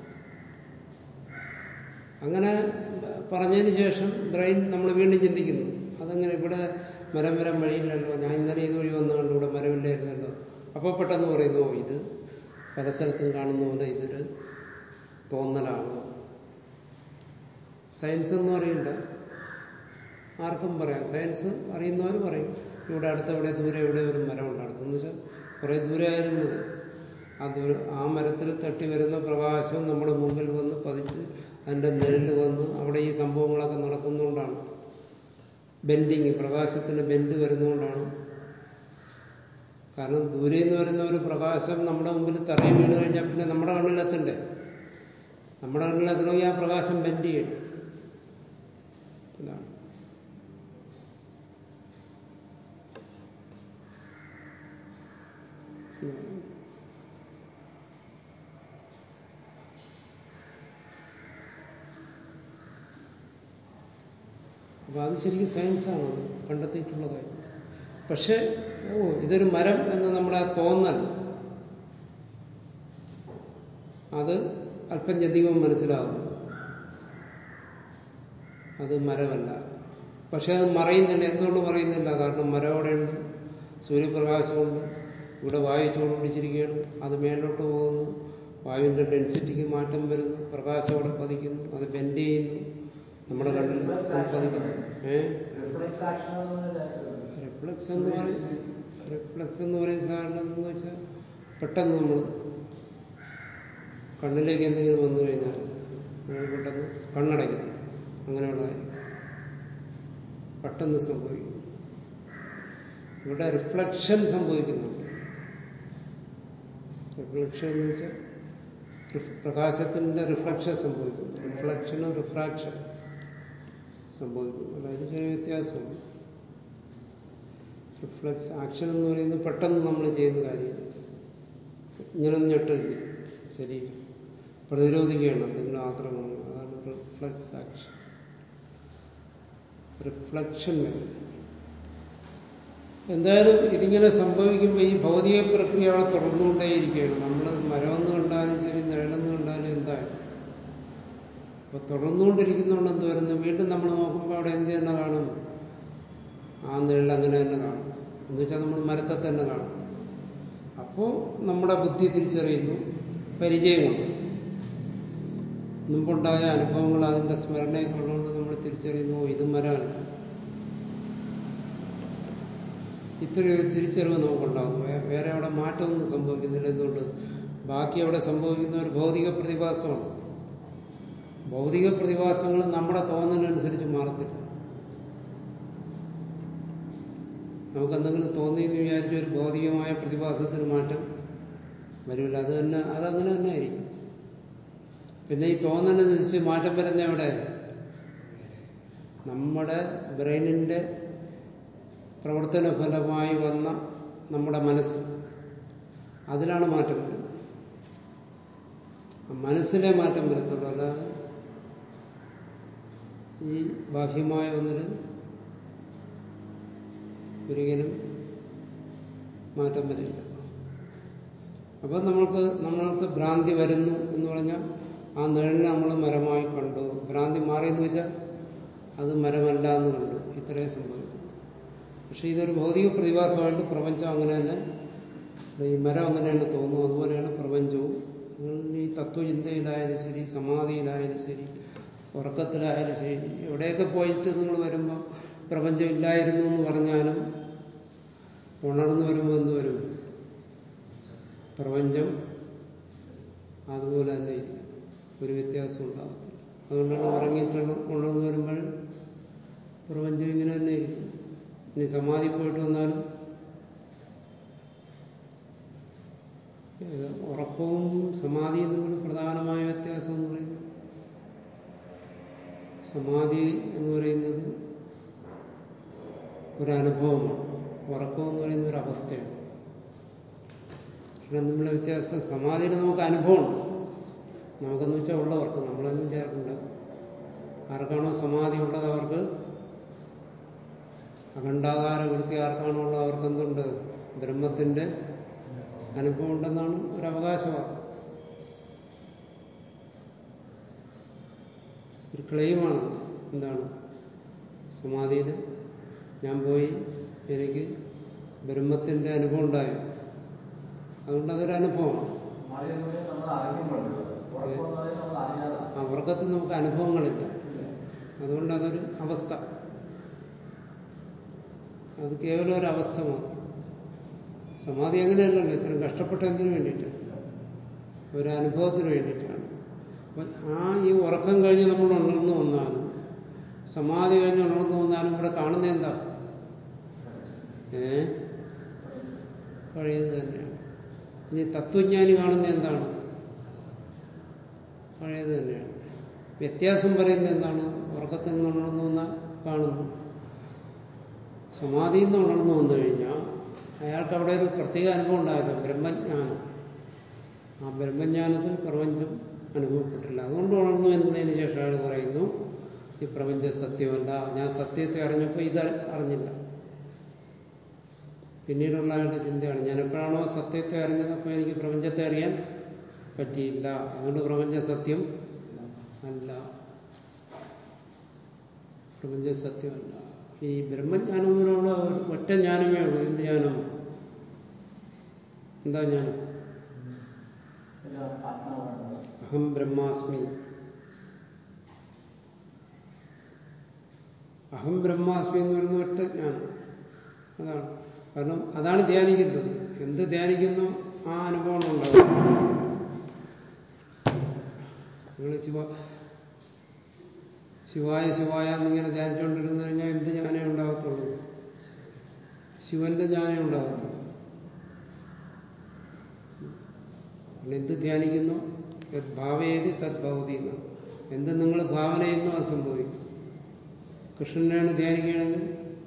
അങ്ങനെ പറഞ്ഞതിന് ശേഷം ബ്രെയിൻ നമ്മൾ വീണ്ടും ചിന്തിക്കുന്നു അതങ്ങനെ ഇവിടെ മരം വരാൻ വഴിയില്ലല്ലോ ഞാൻ ഇന്നലെ ഇത് വഴി വന്നു കണ്ടു ഇവിടെ മരമില്ലായിരുന്നല്ലോ അപ്പോൾ പെട്ടെന്ന് പറയുന്നു "ഓ, ഇത് പല സ്ഥലത്തും കാണുന്ന പോലെ ഇതൊരു തോന്നലാണ് സയൻസ് എന്ന് പറയില്ല ആർക്കും പറയാം സയൻസ് അറിയുന്നവർ പറയും ഇവിടെ അടുത്ത് എവിടെ ദൂരെ എവിടെ ഒരു മരമുണ്ട് അടുത്തെന്ന് വെച്ചാൽ കുറേ ദൂരെ ആയാലും മതി ആ ദൂര ആ മരത്തിൽ തട്ടി വരുന്ന പ്രകാശം നമ്മുടെ മുമ്പിൽ വന്ന് പതിച്ച് അതിൻ്റെ നിഴലിൽ വന്ന് അവിടെ ഈ സംഭവങ്ങളൊക്കെ നടക്കുന്നതുകൊണ്ടാണ് ബെൻഡിങ് പ്രകാശത്തിന് ബെൻഡ് വരുന്നതുകൊണ്ടാണ് കാരണം ദൂരെ നിന്ന് വരുന്ന ഒരു പ്രകാശം നമ്മുടെ മുമ്പിൽ തറയിൽ വീണ് കഴിഞ്ഞാൽ പിന്നെ നമ്മുടെ കണ്ണിലെത്തണ്ടേ നമ്മുടെ കണ്ണിലെത്തണമെങ്കിൽ ആ പ്രകാശം ബെൻഡ് ചെയ്യണം ഇതാണ് അപ്പൊ അത് ശരിക്കും സയൻസാണ് അത് കണ്ടെത്തിയിട്ടുള്ള കാര്യം പക്ഷെ ഓ ഇതൊരു മരം എന്ന് നമ്മുടെ ആ തോന്നൽ അത് അല്പം ജന്തികം മനസ്സിലാകും അത് മരമല്ല പക്ഷെ അത് മറയുന്നില്ല എന്തുകൊണ്ട് മറയുന്നില്ല കാരണം മരം അവിടെയുണ്ട് സൂര്യപ്രകാശമുണ്ട് ഇവിടെ വായു ചൂട് പിടിച്ചിരിക്കുകയാണ് അത് മേലോട്ട് പോകുന്നു വായുവിന്റെ ഡെൻസിറ്റിക്ക് മാറ്റം വരുന്നു പ്രകാശം അവിടെ പതിക്കുന്നു അത് ബെൻഡ് ചെയ്യുന്നു നമ്മുടെ കണ്ണിൽ പതിക്കുന്നു ഏഹ് റിഫ്ലക്സ് ആക്ഷൻ റിഫ്ലക്സ് എന്ന് പറയും റിഫ്ലക്സ് എന്ന് പറയുന്ന സാധനം എന്ന് വെച്ചാൽ പെട്ടെന്ന് നമ്മൾ കണ്ണിലേക്ക് എന്തെങ്കിലും വന്നു കഴിഞ്ഞാൽ നമ്മൾ പെട്ടെന്ന് കണ്ണടയ്ക്കുന്നു അങ്ങനെയുള്ള കാര്യം പെട്ടെന്ന് സംഭവിക്കും ഇവിടെ റിഫ്ലക്ഷൻ സംഭവിക്കുന്നുണ്ട് റിഫ്ലക്ഷൻ എന്ന് വെച്ചാൽ റിഫ്- പ്രകാശത്തിന്റെ റിഫ്ലക്ഷൻ സംഭവിക്കുന്നു റിഫ്ലക്ഷനും റിഫ്രാക്ഷൻ സംഭവിക്കുന്നു അതായത് ചെറിയ വ്യത്യാസമുണ്ട് റിഫ്ലക്സ് ആക്ഷൻ എന്ന് പറയുന്നത് പെട്ടെന്ന് നമ്മൾ ചെയ്യുന്ന കാര്യം ഇങ്ങനെ ഞെട്ടില്ല ശരി പ്രതിരോധിക്കുകയാണ് എന്തെങ്കിലും ആക്രമണം അതാണ് റിഫ്ലക്സ് ആക്ഷൻ റിഫ്ലക്ഷൻ വരും എന്തായാലും ഇതിങ്ങനെ സംഭവിക്കുമ്പോൾ ഈ ഭൗതിക പ്രക്രിയ അവിടെ തുടർന്നുകൊണ്ടേയിരിക്കുകയാണ് നമ്മൾ മരമെന്ന് കണ്ടാലും ശരി നിഴലെന്ന് കണ്ടാലും എന്തായാലും അപ്പൊ തുടർന്നുകൊണ്ടിരിക്കുന്നതുകൊണ്ട് എന്ത് വരുന്നു വീണ്ടും നമ്മൾ നോക്കുമ്പോൾ അവിടെ എന്ത് തന്നെ കാണും ആ നിഴൽ അങ്ങനെ തന്നെ കാണും എന്ന് വെച്ചാൽ നമ്മൾ മരത്തെ തന്നെ കാണും അപ്പോൾ നമ്മുടെ ബുദ്ധി തിരിച്ചറിയുന്നു പരിചയം കൊണ്ട് മുമ്പുണ്ടായ അനുഭവങ്ങൾ അതിന്റെ സ്മരണയൊക്കെ ഉള്ളതുകൊണ്ട് നമ്മൾ തിരിച്ചറിയുന്നു "ഓ, ഇത് മരമല്ല ഇത്രയൊരു തിരിച്ചറിവ് നമുക്കുണ്ടാകുന്നു വേ- വേറെ അവിടെ മാറ്റമൊന്നും സംഭവിക്കുന്നില്ല എന്തുകൊണ്ട് ബാക്കി അവിടെ സംഭവിക്കുന്ന ഒരു ഭൗതിക പ്രതിഭാസമാണ് ഭൗതിക പ്രതിഭാസങ്ങൾ നമ്മുടെ തോന്നലനുസരിച്ച് മാറത്തില്ല നമുക്ക് എന്തെങ്കിലും തോന്നിയെന്ന് വിചാരിച്ച ഒരു ഭൗതികമായ പ്രതിഭാസത്തിന് മാറ്റം വരില്ല അത് തന്നെ അതങ്ങനെ തന്നെ ആയിരിക്കും പിന്നെ ഈ തോന്നലനുസരിച്ച് മാറ്റം വരുന്ന എവിടെ നമ്മുടെ ബ്രെയിനിന്റെ പ്രവർത്തന ഫലമായി വന്ന നമ്മുടെ മനസ്സ് അതിലാണ് മാറ്റം വരുന്നത് ആ മനസ്സിലെ മാറ്റം വരത്തുള്ളൂ അല്ലാതെ ഈ ബാഹ്യമായ ഒന്നിൽ ഒരിക്കലും മാറ്റം വരില്ല അപ്പം നമ്മൾക്ക് നമ്മൾക്ക് ഭ്രാന്തി വരുന്നു എന്ന് പറഞ്ഞാൽ ആ നിഴലിനെ നമ്മൾ മരമായി കണ്ടു ഭ്രാന്തി മാറിയെന്ന് വെച്ചാൽ അത് മരമല്ല എന്ന് കണ്ടു ഇത്രയും സംഭവിക്കും പക്ഷെ ഇതൊരു ഭൗതിക പ്രതിഭാസമായിട്ട് പ്രപഞ്ചം അങ്ങനെ തന്നെ ഈ മരം അങ്ങനെയാണ് തോന്നുന്നു അതുപോലെയാണ് പ്രപഞ്ചവും നിങ്ങൾ ഈ തത്വചിന്തയിലായാലും ശരി സമാധിയിലായാലും ശരി ഉറക്കത്തിലായാലും ശരി എവിടെയൊക്കെ പോയിട്ട് നിങ്ങൾ വരുമ്പോൾ പ്രപഞ്ചം ഇല്ലായിരുന്നു എന്ന് പറഞ്ഞാലും ഉണർന്നു വരുമ്പോൾ എന്ത് വരും പ്രപഞ്ചം അതുപോലെ തന്നെ ഇരിക്കും ഒരു വ്യത്യാസം ഉണ്ടാകത്തില്ല അതുകൊണ്ടാണ് ഉറങ്ങിയിട്ടുള്ള ഉണർന്നു വരുമ്പോൾ പ്രപഞ്ചം ഇങ്ങനെ തന്നെ ഇരിക്കും ഇനി സമാധി പോയിട്ട് വന്നാലും ഇത് ഉറക്കവും സമാധിയും തമ്മിൽ പ്രധാനമായ വ്യത്യാസം എന്ന് പറയുന്നത് സമാധി എന്ന് പറയുന്നത് ഒരനുഭവമാണ് ഉറക്കം എന്ന് പറയുന്ന ഒരു അവസ്ഥയാണ് പക്ഷെ തമ്മിലുള്ള വ്യത്യാസം സമാധിയിൽ നമുക്ക് അനുഭവമുണ്ട് നമുക്കെന്ന് വെച്ചാൽ ഉള്ളവർക്ക് നമ്മളൊന്നും ചേർക്കണ്ട ആർക്കാണോ സമാധി ഉള്ളത് അവർക്ക് അഖണ്ഡാകാര വൃത്തി ആർക്കാണോ ഉള്ളത് അവർക്ക് എന്തുണ്ട് ബ്രഹ്മത്തിന്റെ അനുഭവം ഉണ്ടെന്നാണ് ഒരു അവകാശവാദം ഒരു ക്ലെയിമാണ് എന്താണ് സമാധിയിൽ ഞാൻ പോയി എനിക്ക് ബ്രഹ്മത്തിന്റെ അനുഭവം ഉണ്ടായി അതുകൊണ്ട് അതൊരു അനുഭവമാണ് സമാധി എന്ന് പറഞ്ഞാൽ നമ്മൾ അറിയുമ്പോഴുള്ളത് ഉറക്കം എന്ന് പറഞ്ഞാൽ നമ്മൾ അറിയാതെ ആ ഉറക്കത്തിൽ നമുക്ക് അനുഭവങ്ങളില്ല അതുകൊണ്ട് അതൊരു അവസ്ഥ അത് കേവലം ഒരു അവസ്ഥ മാത്രം സമാധി അങ്ങനെയല്ലല്ലോ ഇത്രയും കഷ്ടപ്പെട്ട എന്തിനു വേണ്ടിയിട്ട് ഒരു അനുഭവത്തിന് വേണ്ടിയിട്ടാണ് അപ്പൊ ആ ഈ ഉറക്കം കഴിഞ്ഞ് നമ്മൾ ഉണർന്നു വന്നാലും സമാധി കഴിഞ്ഞ് ഉണർന്നു വന്നാലും ഇവിടെ കാണുന്ന എന്താ ഏ പഴയത് തന്നെയാണ് ഇനി തത്വജ്ഞാനി കാണുന്ന എന്താണ് പഴയത് തന്നെയാണ് വ്യത്യാസം പറയുന്നത് എന്താണ് ഉറക്കത്തിൽ നിന്ന് ഉണർന്നു വന്നാൽ കാണുന്നു സമാധിയിൽ നിന്ന് ഉണർന്നു വന്നു കഴിഞ്ഞാൽ അയാൾക്ക് അവിടെ ഒരു പ്രത്യേക അനുഭവം ഉണ്ടായല്ലോ ബ്രഹ്മജ്ഞാനം ആ ബ്രഹ്മജ്ഞാനത്തിൽ പ്രപഞ്ചം അനുഭവപ്പെട്ടില്ല അതുകൊണ്ട് ഉണർന്നു എന്നതിന് ശേഷം അയാൾ പറയുന്നു ഈ പ്രപഞ്ചം സത്യമല്ല ഞാൻ സത്യത്തെ അറിഞ്ഞപ്പോൾ ഇത് അറിഞ്ഞില്ല പിന്നീടുള്ള അയാളുടെ ചിന്തയാണ് ഞാൻ എപ്പോഴാണോ സത്യത്തെ അറിഞ്ഞത് അപ്പോൾ എനിക്ക് പ്രപഞ്ചത്തെ അറിയാൻ പറ്റിയില്ല അതുകൊണ്ട് പ്രപഞ്ച സത്യം അല്ല പ്രപഞ്ച സത്യമല്ല ഈ ബ്രഹ്മജ്ഞാനത്തിനുള്ള ഒരു ഒറ്റ ജ്ഞാനമേ ഉള്ളൂ എന്ത് ജ്ഞാനം എന്താ ജ്ഞാനം എല്ലാം ആത്മാവാണ് അഹം ബ്രഹ്മാസ്മി അഹം ബ്രഹ്മാസ്മി എന്ന് പറയുന്ന ഒറ്റ ജ്ഞാനം അതാണ് കാരണം അതാണ് ധ്യാനിക്കുന്നത് എന്ത് ധ്യാനിക്കുന്നു ആ അനുഭവം ഉണ്ടാവും നിങ്ങൾ ശിവ ശിവായ ശിവായ എന്നിങ്ങനെ ധ്യാനിച്ചുകൊണ്ടിരുന്നു കഴിഞ്ഞാൽ എന്ത് ജ്ഞാനേ ഉണ്ടാകത്തുള്ളൂ ശിവന്റെ ജ്ഞാനേ ഉണ്ടാകത്തുള്ളൂ പിന്നെ എന്ത് ധ്യാനിക്കുന്നു യത് ഭാവയേത് തത് ഭവതി എന്നാണ് എന്ത് നിങ്ങൾ ഭാവന ചെയ്യുന്നു അത് സംഭവിക്കും കൃഷ്ണനെയാണ് ധ്യാനിക്കുകയാണെങ്കിൽ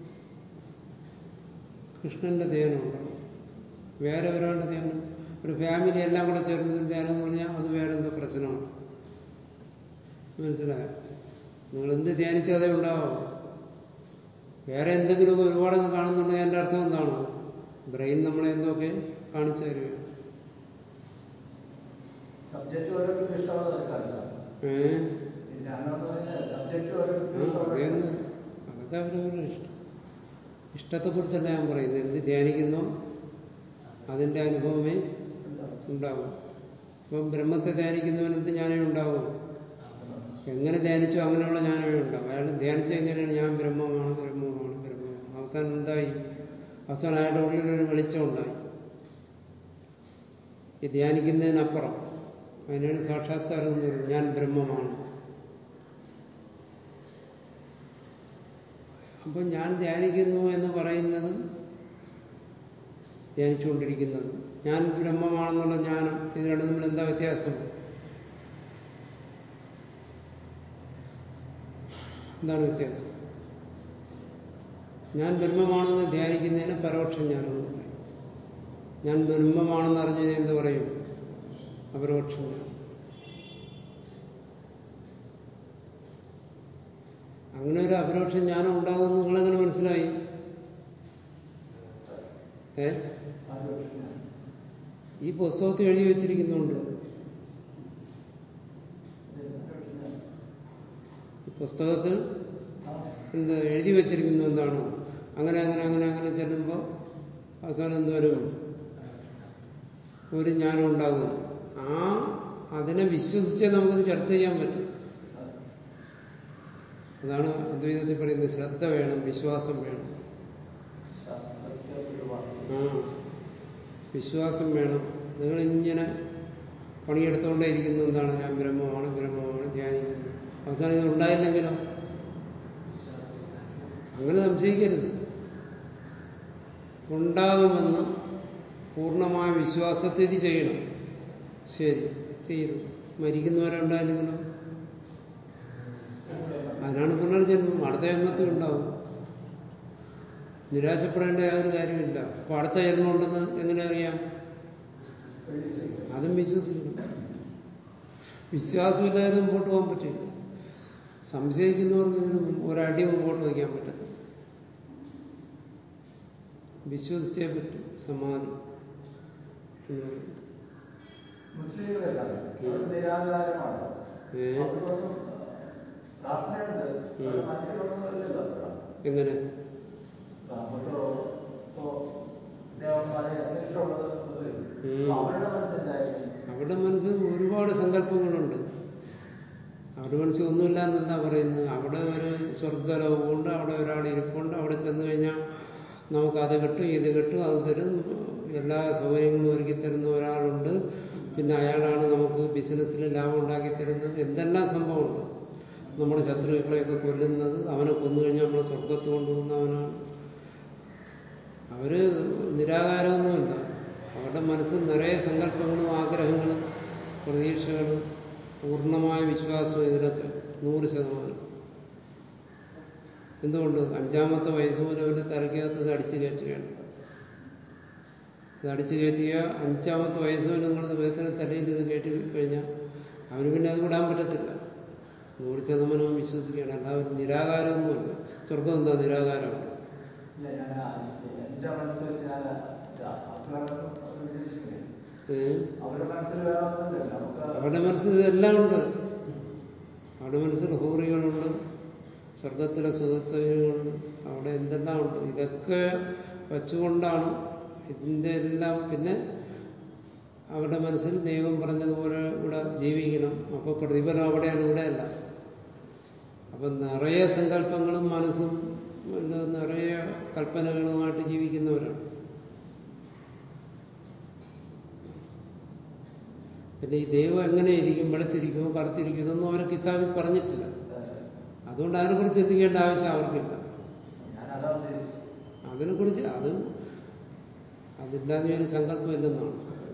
കൃഷ്ണന്റെ ധ്യാനം ഉണ്ടാവും വേറെ ഒരാളുടെ ധ്യാനം ഒരു ഫാമിലി എല്ലാം കൂടെ ചേർന്ന് ധ്യാനം എന്ന് പറഞ്ഞാൽ അത് വേറെ എന്തോ പ്രശ്നമാണ് മനസ്സിലായോ നിങ്ങൾ എന്ത് ധ്യാനിച്ചാൽ അതേ ഉണ്ടാവോ വേറെ എന്തെങ്കിലും ഒരുപാടൊക്കെ കാണുന്നുണ്ടെങ്കിൽ എൻ്റെ അർത്ഥം എന്താണ് ബ്രെയിൻ നമ്മളെ എന്തൊക്കെ കാണിച്ചു തരികയാണ് സബ്ജക്റ്റ് ഓരോരുത്തർക്ക് ഇഷ്ടമുള്ള തിരക്കാണ് ഏഹ് ധ്യാനം എന്ന് പറഞ്ഞാൽ സബ്ജക്റ്റ് ഓരോരുത്തർക്ക് ആ ഇഷ്ടമുള്ള അതേന്ന് അതൊക്കെ അവരവരുടെ ഇഷ്ടം ഇഷ്ടത്തെക്കുറിച്ചല്ല ഞാൻ പറയുന്നത് എന്ത് ധ്യാനിക്കുന്നോ അതിന്റെ അനുഭവമേ ഉണ്ടാകും അപ്പം ബ്രഹ്മത്തെ ധ്യാനിക്കുന്നവൻ എന്ത് ജ്ഞാനമേ ഉണ്ടാകും എങ്ങനെ ധ്യാനിച്ചോ അങ്ങനെയുള്ള ജ്ഞാനമേ ഉണ്ടാകും അയാൾ ധ്യാനിച്ച എങ്ങനെയാണ് ഞാൻ ബ്രഹ്മമാണ് ബ്രഹ്മമാണ് ബ്രഹ്മമാണ് അവസാനം എന്തായി അവസാനം അയാളുടെ ഉള്ളിൽ ഒരു വെളിച്ചം ഉണ്ടായി ഈ ധ്യാനിക്കുന്നതിനപ്പുറം അതിനാണ് സാക്ഷാത്കാരം എന്ന് പറയുന്നത് ഞാൻ ബ്രഹ്മമാണ് അപ്പൊ ഞാൻ ധ്യാനിക്കുന്നു എന്ന് പറയുന്നതും ധ്യാനിച്ചുകൊണ്ടിരിക്കുന്നത് ഞാൻ ബ്രഹ്മമാണെന്നുള്ള ജ്ഞാനം ഇത് രണ്ടും തമ്മിൽ എന്താ വ്യത്യാസം എന്താണ് വ്യത്യാസം ഞാൻ ബ്രഹ്മമാണെന്ന് ധ്യാനിക്കുന്നതിന് പരോക്ഷ ജ്ഞാനം എന്ന് പറയും ഞാൻ ബ്രഹ്മമാണെന്ന് അറിഞ്ഞതിന് എന്ത് പറയും അപരോക്ഷ ജ്ഞാനം അങ്ങനെ ഒരു അപരോക്ഷ ജ്ഞാനം ഉണ്ടാകുമെന്ന് നിങ്ങളെങ്ങനെ മനസ്സിലായി ഏ ഈ പുസ്തകത്തിൽ എഴുതി വെച്ചിരിക്കുന്നുണ്ട് ഈ പുസ്തകത്തിൽ എന്ത് എഴുതി വെച്ചിരിക്കുന്നു എന്താണ് അങ്ങനെ അങ്ങനെ അങ്ങനെ അങ്ങനെ ചെല്ലുമ്പോൾ അവസാനം എന്തോരും ഒരു ജ്ഞാനം ഉണ്ടാകും ആ അതിനെ വിശ്വസിച്ചേ നമുക്കത് ചർച്ച ചെയ്യാൻ പറ്റും അതാണ് അദ്വൈതത്തിൽ പറയുന്നത് ശ്രദ്ധ വേണം വിശ്വാസം വേണം ആ വിശ്വാസം വേണം നിങ്ങൾ ഇങ്ങനെ പണിയെടുത്തുകൊണ്ടേ ഇരിക്കുന്നത് എന്താണ് ഞാൻ ബ്രഹ്മമാണ് ബ്രഹ്മമാണ് ധ്യാനിക്കുന്നത് അവസാനം ഇത് ഉണ്ടായില്ലെങ്കിലോ അങ്ങനെ സംശയിക്കരുത് ഉണ്ടാകുമെന്ന് പൂർണ്ണമായ വിശ്വാസത്തിൽ ഇത് ചെയ്യണം ശരി ചെയ്തു മരിക്കുന്നവരെ ഉണ്ടായില്ലെങ്കിലോ അതിനാണ് പുനർജന്മം അടുത്ത ജന്മത്തിൽ ഉണ്ടാവും നിരാശപ്പെടേണ്ട യാതൊരു കാര്യമില്ല അപ്പൊ അടുത്ത ജന്മം ഉണ്ടെന്ന് എങ്ങനെ അറിയാം അതും വിശ്വസിക്കണം വിശ്വാസമില്ലാതെ മുമ്പോട്ട് പോകാൻ പറ്റില്ല സംശയിക്കുന്നവർക്ക് ഇതിന് ഒരടി മുമ്പോട്ട് വയ്ക്കാൻ പറ്റില്ല വിശ്വസിച്ചേ പറ്റും സമാധി എന്ന് പറയും മുസ്ലിങ്ങളെല്ലാം അവർ നിരാകാരമാണ് ഏ? അവർക്കൊന്നും പ്രാർത്ഥനയുണ്ട് അവരുടെ മനസ്സിലൊന്നുമില്ലല്ലോ എങ്ങനെ നമുക്കോ ഇപ്പോ ദേവന്മാരെ ഇഷ്ടമുള്ളത് ഉം. അവരുടെ മനസ്സിലായിരിക്കും അവരുടെ മനസ്സിൽ ഒരുപാട് സങ്കല്പങ്ങളുണ്ട് അവരുടെ മനസ്സിൽ ഒന്നുമില്ല എന്നല്ല പറയുന്നത് അവിടെ ഒരു സ്വർഗലോകമുണ്ട് അവിടെ ഒരാൾ ഇരിപ്പുണ്ട് അവിടെ ചെന്ന് കഴിഞ്ഞാൽ നമുക്ക് അത് കിട്ടും ഇത് കിട്ടും അത് തരും എല്ലാ സൗകര്യങ്ങളും ഒരുക്കി തരുന്ന ഒരാളുണ്ട് പിന്നെ അയാളാണ് നമുക്ക് ബിസിനസ്സിൽ ലാഭം ഉണ്ടാക്കി തരുന്നത് എന്തെല്ലാം സംഭവമുണ്ട് നമ്മുടെ ശത്രുക്കളെയൊക്കെ കൊല്ലുന്നത് അവനെ കൊന്നു കഴിഞ്ഞാൽ നമ്മളെ സ്വർഗത്ത് കൊണ്ടുപോകുന്നവനാണ് അവര് നിരാകാരമൊന്നുമില്ല അവരുടെ മനസ്സിൽ നിറയെ സങ്കല്പങ്ങളും ആഗ്രഹങ്ങളും പ്രതീക്ഷകളും പൂർണ്ണമായ വിശ്വാസവും ഇതിലൊക്കെ നൂറ് ശതമാനം എന്തുകൊണ്ട് അഞ്ചാമത്തെ വയസ്സ് മുതൽ അവന്റെ തലയ്ക്കകത്ത് ഇത് അടിച്ചു കയറ്റുകയാണ് ഇത് അടിച്ചു കയറ്റിയ അഞ്ചാമത്തെ വയസ്സ് മുതൽ നിങ്ങൾ വേദന തലയിൽ ഇത് കയറ്റി കഴിഞ്ഞാൽ അവന് പിന്നെ അത് വിടാൻ പറ്റത്തില്ല നൂറ് ശതമാനവും വിശ്വസിക്കുകയാണ് അല്ലാതെ നിരാകാരമൊന്നുമല്ല സ്വർഗം എന്താ നിരാകാരമാണ് ഇല്ല ഞാൻ എന്റെ മനസ്സിൽ ഞാൻ അപ്രകാരം ഉദ്ദേശിക്കുന്നത് ഏഹ് അവരുടെ മനസ്സിൽ വേറെ ഒന്നുമില്ല നമുക്ക് അവരുടെ മനസ്സിൽ ഇതെല്ലാം ഉണ്ട് അവരുടെ മനസ്സിൽ ഹൂറികളുണ്ട് സ്വർഗത്തിലെ സുഖസൗകര്യങ്ങളുണ്ട് അവിടെ എന്തെല്ലാം ഉണ്ട് ഇതൊക്കെ വച്ചുകൊണ്ടാണ് ഇതിന്റെ എല്ലാം പിന്നെ അവരുടെ മനസ്സിൽ ദൈവം പറഞ്ഞതുപോലെ ഇവിടെ ജീവിക്കണം അപ്പൊ പ്രതിഫലം അവിടെയാണ് ഇവിടെയല്ല അപ്പൊ നിറയെ സങ്കല്പങ്ങളും മനസ്സും പിന്നെ നിറയെ കൽപ്പനകളുമായിട്ട് ജീവിക്കുന്നവരാണ് പിന്നെ ഈ ദൈവം എങ്ങനെ ഇരിക്കും വെളുത്തിരിക്കുമോ കറുത്തിരിക്കുമോ ഇതൊന്നും അവരെ കിതാബിൽ പറഞ്ഞിട്ടില്ല അതുകൊണ്ട് അതിനെക്കുറിച്ച് ചിന്തിക്കേണ്ട ആവശ്യം അവർക്കില്ല ഞാൻ അതാ ഉദ്ദേശിച്ചത് അതിനെക്കുറിച്ച് അത് അതില്ലാതെ ഒരു സങ്കല്പമില്ലെന്നാണ്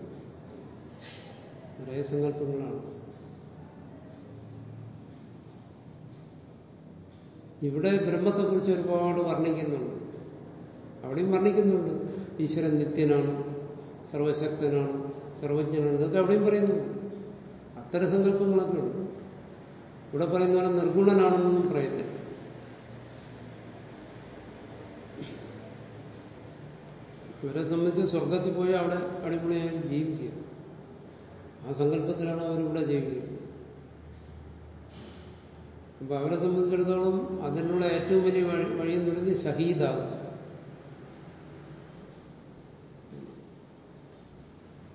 നിറയെ സങ്കല്പങ്ങളാണ് ഇവിടെ ബ്രഹ്മത്തെക്കുറിച്ച് ഒരുപാട് വർണ്ണിക്കുന്നുണ്ട് അവിടെയും വർണ്ണിക്കുന്നുണ്ട് ഈശ്വരൻ നിത്യനാണ് സർവശക്തനാണ് സർവജ്ഞനാണ് ഇതൊക്കെ അവിടെയും പറയുന്നുണ്ട് അത്തരം സങ്കല്പങ്ങളൊക്കെ ഉണ്ട് ഇവിടെ പറയുന്ന പോലെ നിർഗുണനാണെന്നൊന്നും പറയത്തില്ല ഇവരെ സംബന്ധിച്ച് സ്വർഗത്തിൽ പോയി അവിടെ അടിപൊളിയായി ജീവിക്കുക ആ സങ്കല്പത്തിലാണ് അവരിവിടെ ജീവിക്കുന്നത് അപ്പൊ അവരെ സംബന്ധിച്ചിടത്തോളം അതിനുള്ള ഏറ്റവും വലിയ വഴി വഴി എന്ന് പറയുന്നത് ഷഹീദാകും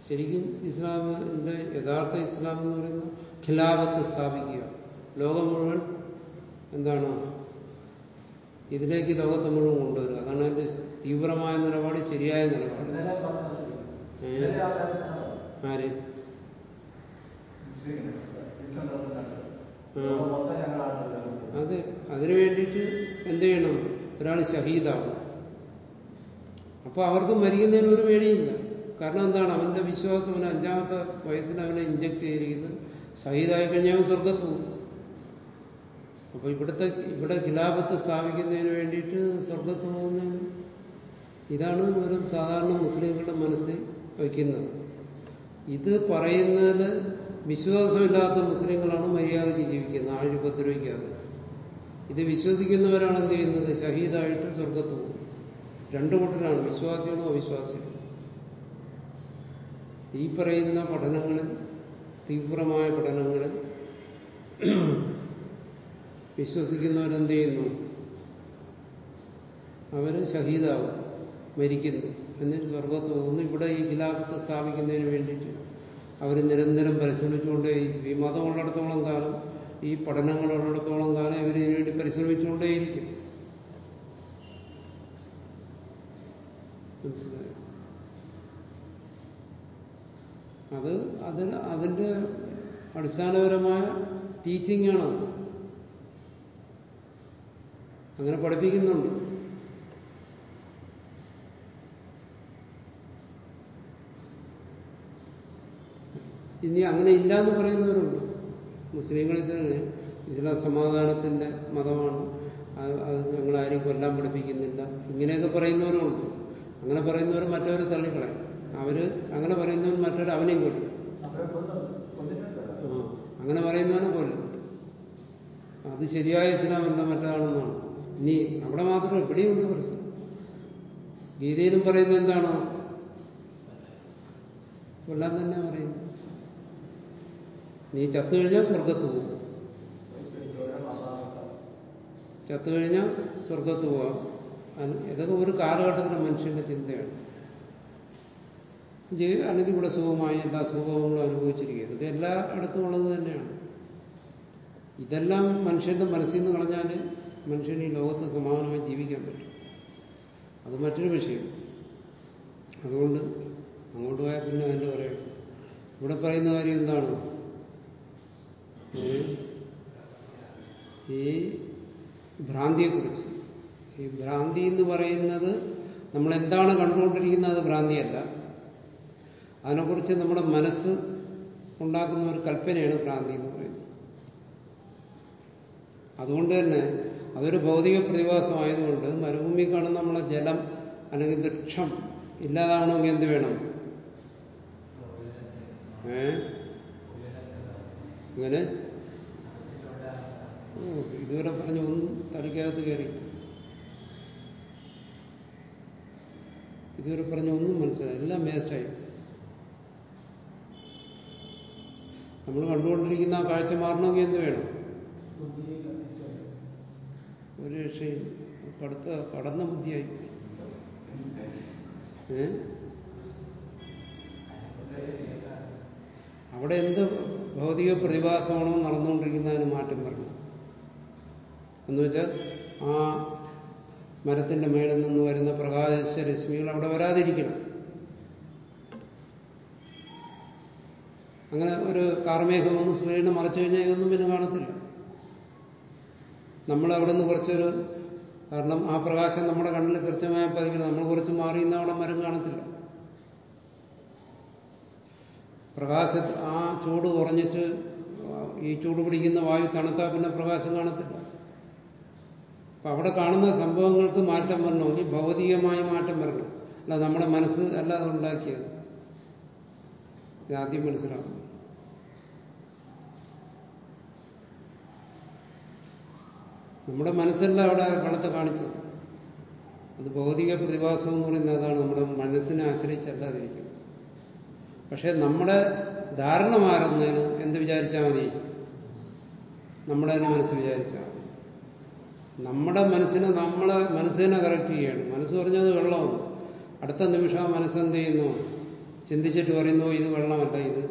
ശരിക്കും ഇസ്ലാമിന്റെ യഥാർത്ഥ ഇസ്ലാം എന്ന് പറയുന്നത് ഖിലാഫത്ത് സ്ഥാപിക്കുക ലോകം മുഴുവൻ എന്താണ് ഇതിലേക്ക് ലോകത്തെ മുഴുവൻ കൊണ്ടുവരിക അതാണ് അതിന്റെ തീവ്രമായ നിലപാട് ശരിയായ നിലപാട് ഇന്നലെ പറഞ്ഞത് ഏ? ഇന്നലെ ആ കാര്യത്തിനാണ് ആര് മുസ്ലിം യുദ്ധം ആ. മൊത്തം ഞങ്ങളാണല്ലോ അത് അതിനു വേണ്ടിയിട്ട് എന്ത് ചെയ്യണം ഒരാൾ ഷഹീദാവും അപ്പൊ അവർക്ക് മരിക്കുന്നതിന് ഒരു പേടിയില്ല കാരണം എന്താണ് അവന്റെ വിശ്വാസം അവന് അഞ്ചാമത്തെ വയസ്സിൽ അവനെ ഇഞ്ചക്ട് ചെയ്തിരിക്കുന്നത് ഷഹീദായി കഴിഞ്ഞാൽ അവൻ സ്വർഗത്ത് പോകും അപ്പൊ ഇവിടുത്തെ ഇവിടെ ഖിലാഫത്ത് സ്ഥാപിക്കുന്നതിന് വേണ്ടിയിട്ട് സ്വർഗത്ത് പോകുന്നതിന് ഇതാണ് ഒരു സാധാരണ മുസ്ലിങ്ങളുടെ മനസ്സിൽ വയ്ക്കുന്നത് ഇത് പറയുന്നതിൽ വിശ്വാസമില്ലാത്ത മുസ്ലിങ്ങളാണ് മര്യാദയ്ക്ക് ജീവിക്കുന്നത് ആഴ് ഉപദ്രവിക്കാതെ ഇത് വിശ്വസിക്കുന്നവരാണ് എന്ത് ചെയ്യുന്നത് ഷഹീദായിട്ട് സ്വർഗത്ത് പോകും രണ്ടു കൂട്ടരാണ് വിശ്വാസികളും അവിശ്വാസികളും ഈ പറയുന്ന പഠനങ്ങളിൽ തീവ്രമായ പഠനങ്ങളിൽ വിശ്വസിക്കുന്നവരെന്ത് ചെയ്യുന്നു അവര് ഷഹീദാവും മരിക്കുന്നു എന്നിട്ട് സ്വർഗത്ത് പോകുന്നു ഇവിടെ ഈ ഖിലാഫത്ത് സ്ഥാപിക്കുന്നതിന് വേണ്ടിയിട്ട് അവർ നിരന്തരം പരിശ്രമിച്ചുകൊണ്ടേയിരിക്കും ഈ മതം ഉള്ളിടത്തോളം കാലം ഈ പഠനങ്ങൾ ഉള്ളിടത്തോളം കാലം ഇവർ ഇതിനു വേണ്ടി പരിശ്രമിച്ചുകൊണ്ടേയിരിക്കും മനസ്സിലായോ അത് അതിന് അതിന്റെ അടിസ്ഥാനപരമായ ടീച്ചിങ് ആണ് അത്. അങ്ങനെ പഠിപ്പിക്കുന്നുണ്ട് ഇനി അങ്ങനെ ഇല്ല എന്ന് പറയുന്നവരുണ്ട് മുസ്ലിങ്ങളിൽ തന്നെ ഇസ്ലാം സമാധാനത്തിന്റെ മതമാണ് അത് അത് ഞങ്ങളാരും കൊല്ലാൻ പഠിപ്പിക്കുന്നില്ല ഇങ്ങനെയൊക്കെ പറയുന്നവരുമുണ്ട് അങ്ങനെ പറയുന്നവർ മറ്റവരെ തള്ളിക്കളയും അവര് അങ്ങനെ പറയുന്നവർ മറ്റവർ അവനെയും കൊല്ലും അവരെ കൊന്നു കൊന്നിട്ടുണ്ടല്ലോ ആ, അങ്ങനെ പറയുന്നവനെ കൊല്ലും അത് ശരിയായ ഇസ്ലാമല്ല മറ്റാണെന്നാണ് ഇനി അവിടെ മാത്രം എവിടെയുണ്ട് പ്രശ്നം ഗീതയിലും പറയുന്നത് എന്താണ് കൊല്ലാൻ തന്നെ പറയുന്നു നീ ചത്തു കഴിഞ്ഞാൽ സ്വർഗത്ത് പോകും ചത്തു കഴിഞ്ഞാൽ സ്വർഗത്ത് പോവാം അത് ഇതൊക്കെ ഒരു കാലഘട്ടത്തിലെ മനുഷ്യന്റെ ചിന്തയാണ് ജീ- അല്ലെങ്കിൽ ഇവിടെ സുഖമായി എല്ലാ സുഖങ്ങളും അനുഭവിച്ചിരിക്കുക ഇത് എല്ലാ ഇടത്തും ഉള്ളത് തന്നെയാണ് ഇതെല്ലാം മനുഷ്യന്റെ മനസ്സിൽ നിന്ന് കളഞ്ഞാൽ മനുഷ്യന് ഈ ലോകത്ത് സമാധാനമായി ജീവിക്കാൻ പറ്റും അത് മറ്റൊരു വിഷയം അതുകൊണ്ട് അങ്ങോട്ട് പോയാൽ പിന്നെ അതിന്റെ പറയാം ഇവിടെ പറയുന്ന കാര്യം എന്താണ് ഏ? ഈ ഭ്രാന്തിയെക്കുറിച്ച് ഈ ഭ്രാന്തി എന്ന് പറയുന്നത് നമ്മൾ എന്താണ് കണ്ടുകൊണ്ടിരിക്കുന്നത് അത് ഭ്രാന്തിയല്ല അതിനെക്കുറിച്ച് നമ്മുടെ മനസ്സ് ഉണ്ടാക്കുന്ന ഒരു കൽപ്പനയാണ് ഭ്രാന്തി എന്ന് പറയുന്നത് അതുകൊണ്ട് തന്നെ അതൊരു ഭൗതിക പ്രതിഭാസമായതുകൊണ്ട് മരുഭൂമി കാണുന്ന നമ്മളെ ജലം അല്ലെങ്കിൽ വൃക്ഷം ഇല്ലാതാവണമെങ്കിൽ എന്ത് വേണം ഏ ഇങ്ങനെ ഓ ഇതുവരെ പറഞ്ഞ ഒന്നും തലയ്ക്കകത്ത് കയറി ഇതുവരെ പറഞ്ഞ ഒന്നും മനസ്സിലായി എല്ലാം വേസ്റ്റായി നമ്മൾ കണ്ടുകൊണ്ടിരിക്കുന്ന ആ കാഴ്ച മാറണമെങ്കിൽ എന്ത് വേണം ഒരു രക്ഷയും കടുത്ത കടന്ന ബുദ്ധിയായി ഏ അവിടെ എന്ത് ഭൗതിക പ്രതിഭാസമാണോ നടന്നുകൊണ്ടിരിക്കുന്നതിന് മാറ്റം വരണം എന്ന് വെച്ചാൽ ആ മരത്തിന്റെ മേളിൽ നിന്ന് വരുന്ന പ്രകാശ രശ്മികൾ അവിടെ വരാതിരിക്കണം അങ്ങനെ ഒരു കാർമേഘം ഒന്ന് സൂര്യനെ മറച്ചു കഴിഞ്ഞാൽ ഇതൊന്നും പിന്നെ കാണത്തില്ല നമ്മൾ അവിടെ നിന്ന് കുറച്ചൊരു കാരണം ആ പ്രകാശം നമ്മുടെ കണ്ണിൽ കൃത്യമായി പതിക്കണം നമ്മൾ കുറച്ച് മാറി നിന്ന് അവിടെ മരം കാണത്തില്ല പ്രകാശ ആ ചൂട് കുറഞ്ഞിട്ട് ഈ ചൂട് പിടിക്കുന്ന വായു തണുത്താൽ പിന്നെ പ്രകാശം കാണത്തില്ല അപ്പൊ അവിടെ കാണുന്ന സംഭവങ്ങൾക്ക് മാറ്റം വരണമെങ്കിൽ ഭൗതികമായി മാറ്റം വരണം അല്ല നമ്മുടെ മനസ്സ് അല്ല അത് ഉണ്ടാക്കിയത് ഇത് ആദ്യം മനസ്സിലാക്കണം നമ്മുടെ മനസ്സല്ല അവിടെ വെള്ളത്തെ കാണിച്ചത് അത് ഭൗതിക പ്രതിഭാസം എന്ന് പറയുന്നത് അതാണ് നമ്മുടെ മനസ്സിനെ ആശ്രയിച്ചല്ലാതിരിക്കുന്നത് പക്ഷെ നമ്മുടെ ധാരണ മാറുന്നതിന് എന്ത് വിചാരിച്ചാൽ മതി നമ്മുടെ തന്നെ മനസ്സ് വിചാരിച്ചാൽ മതി നമ്മുടെ മനസ്സിനെ നമ്മളെ മനസ്സിനെ കറക്റ്റ് ചെയ്യാണ് മനസ്സ് പറഞ്ഞത് വെള്ളമാണ് അടുത്ത നിമിഷം ആ മനസ്സെന്ത് ചെയ്യുന്നു ചിന്തിച്ചിട്ട് പറയുന്നു ഇത് വെള്ളമല്ല ഇത്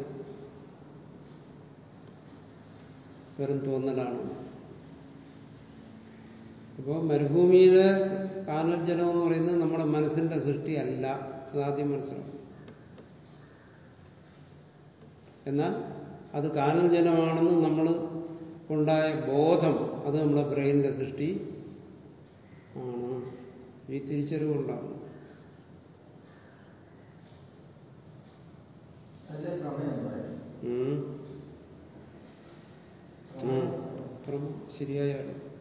വെറും തോന്നലാണ് അപ്പോൾ മരുഭൂമിയിലെ കാനൽജലം എന്ന് പറയുന്നത് നമ്മുടെ മനസ്സിന്റെ സൃഷ്ടിയല്ല അതാദ്യം മനസ്സിലാക്കും എന്നാൽ അത് കാനൽ ജലമാണെന്ന് നമ്മൾ ഉണ്ടായ ബോധം അത് നമ്മുടെ ബ്രെയിനിന്റെ സൃഷ്ടി ആണ് ഈ തിരിച്ചറിവുണ്ടാകും അതിലെ പ്രമേയം പറയും ഉം. ആ, ക്രമം ശരിയായ അറിവ്.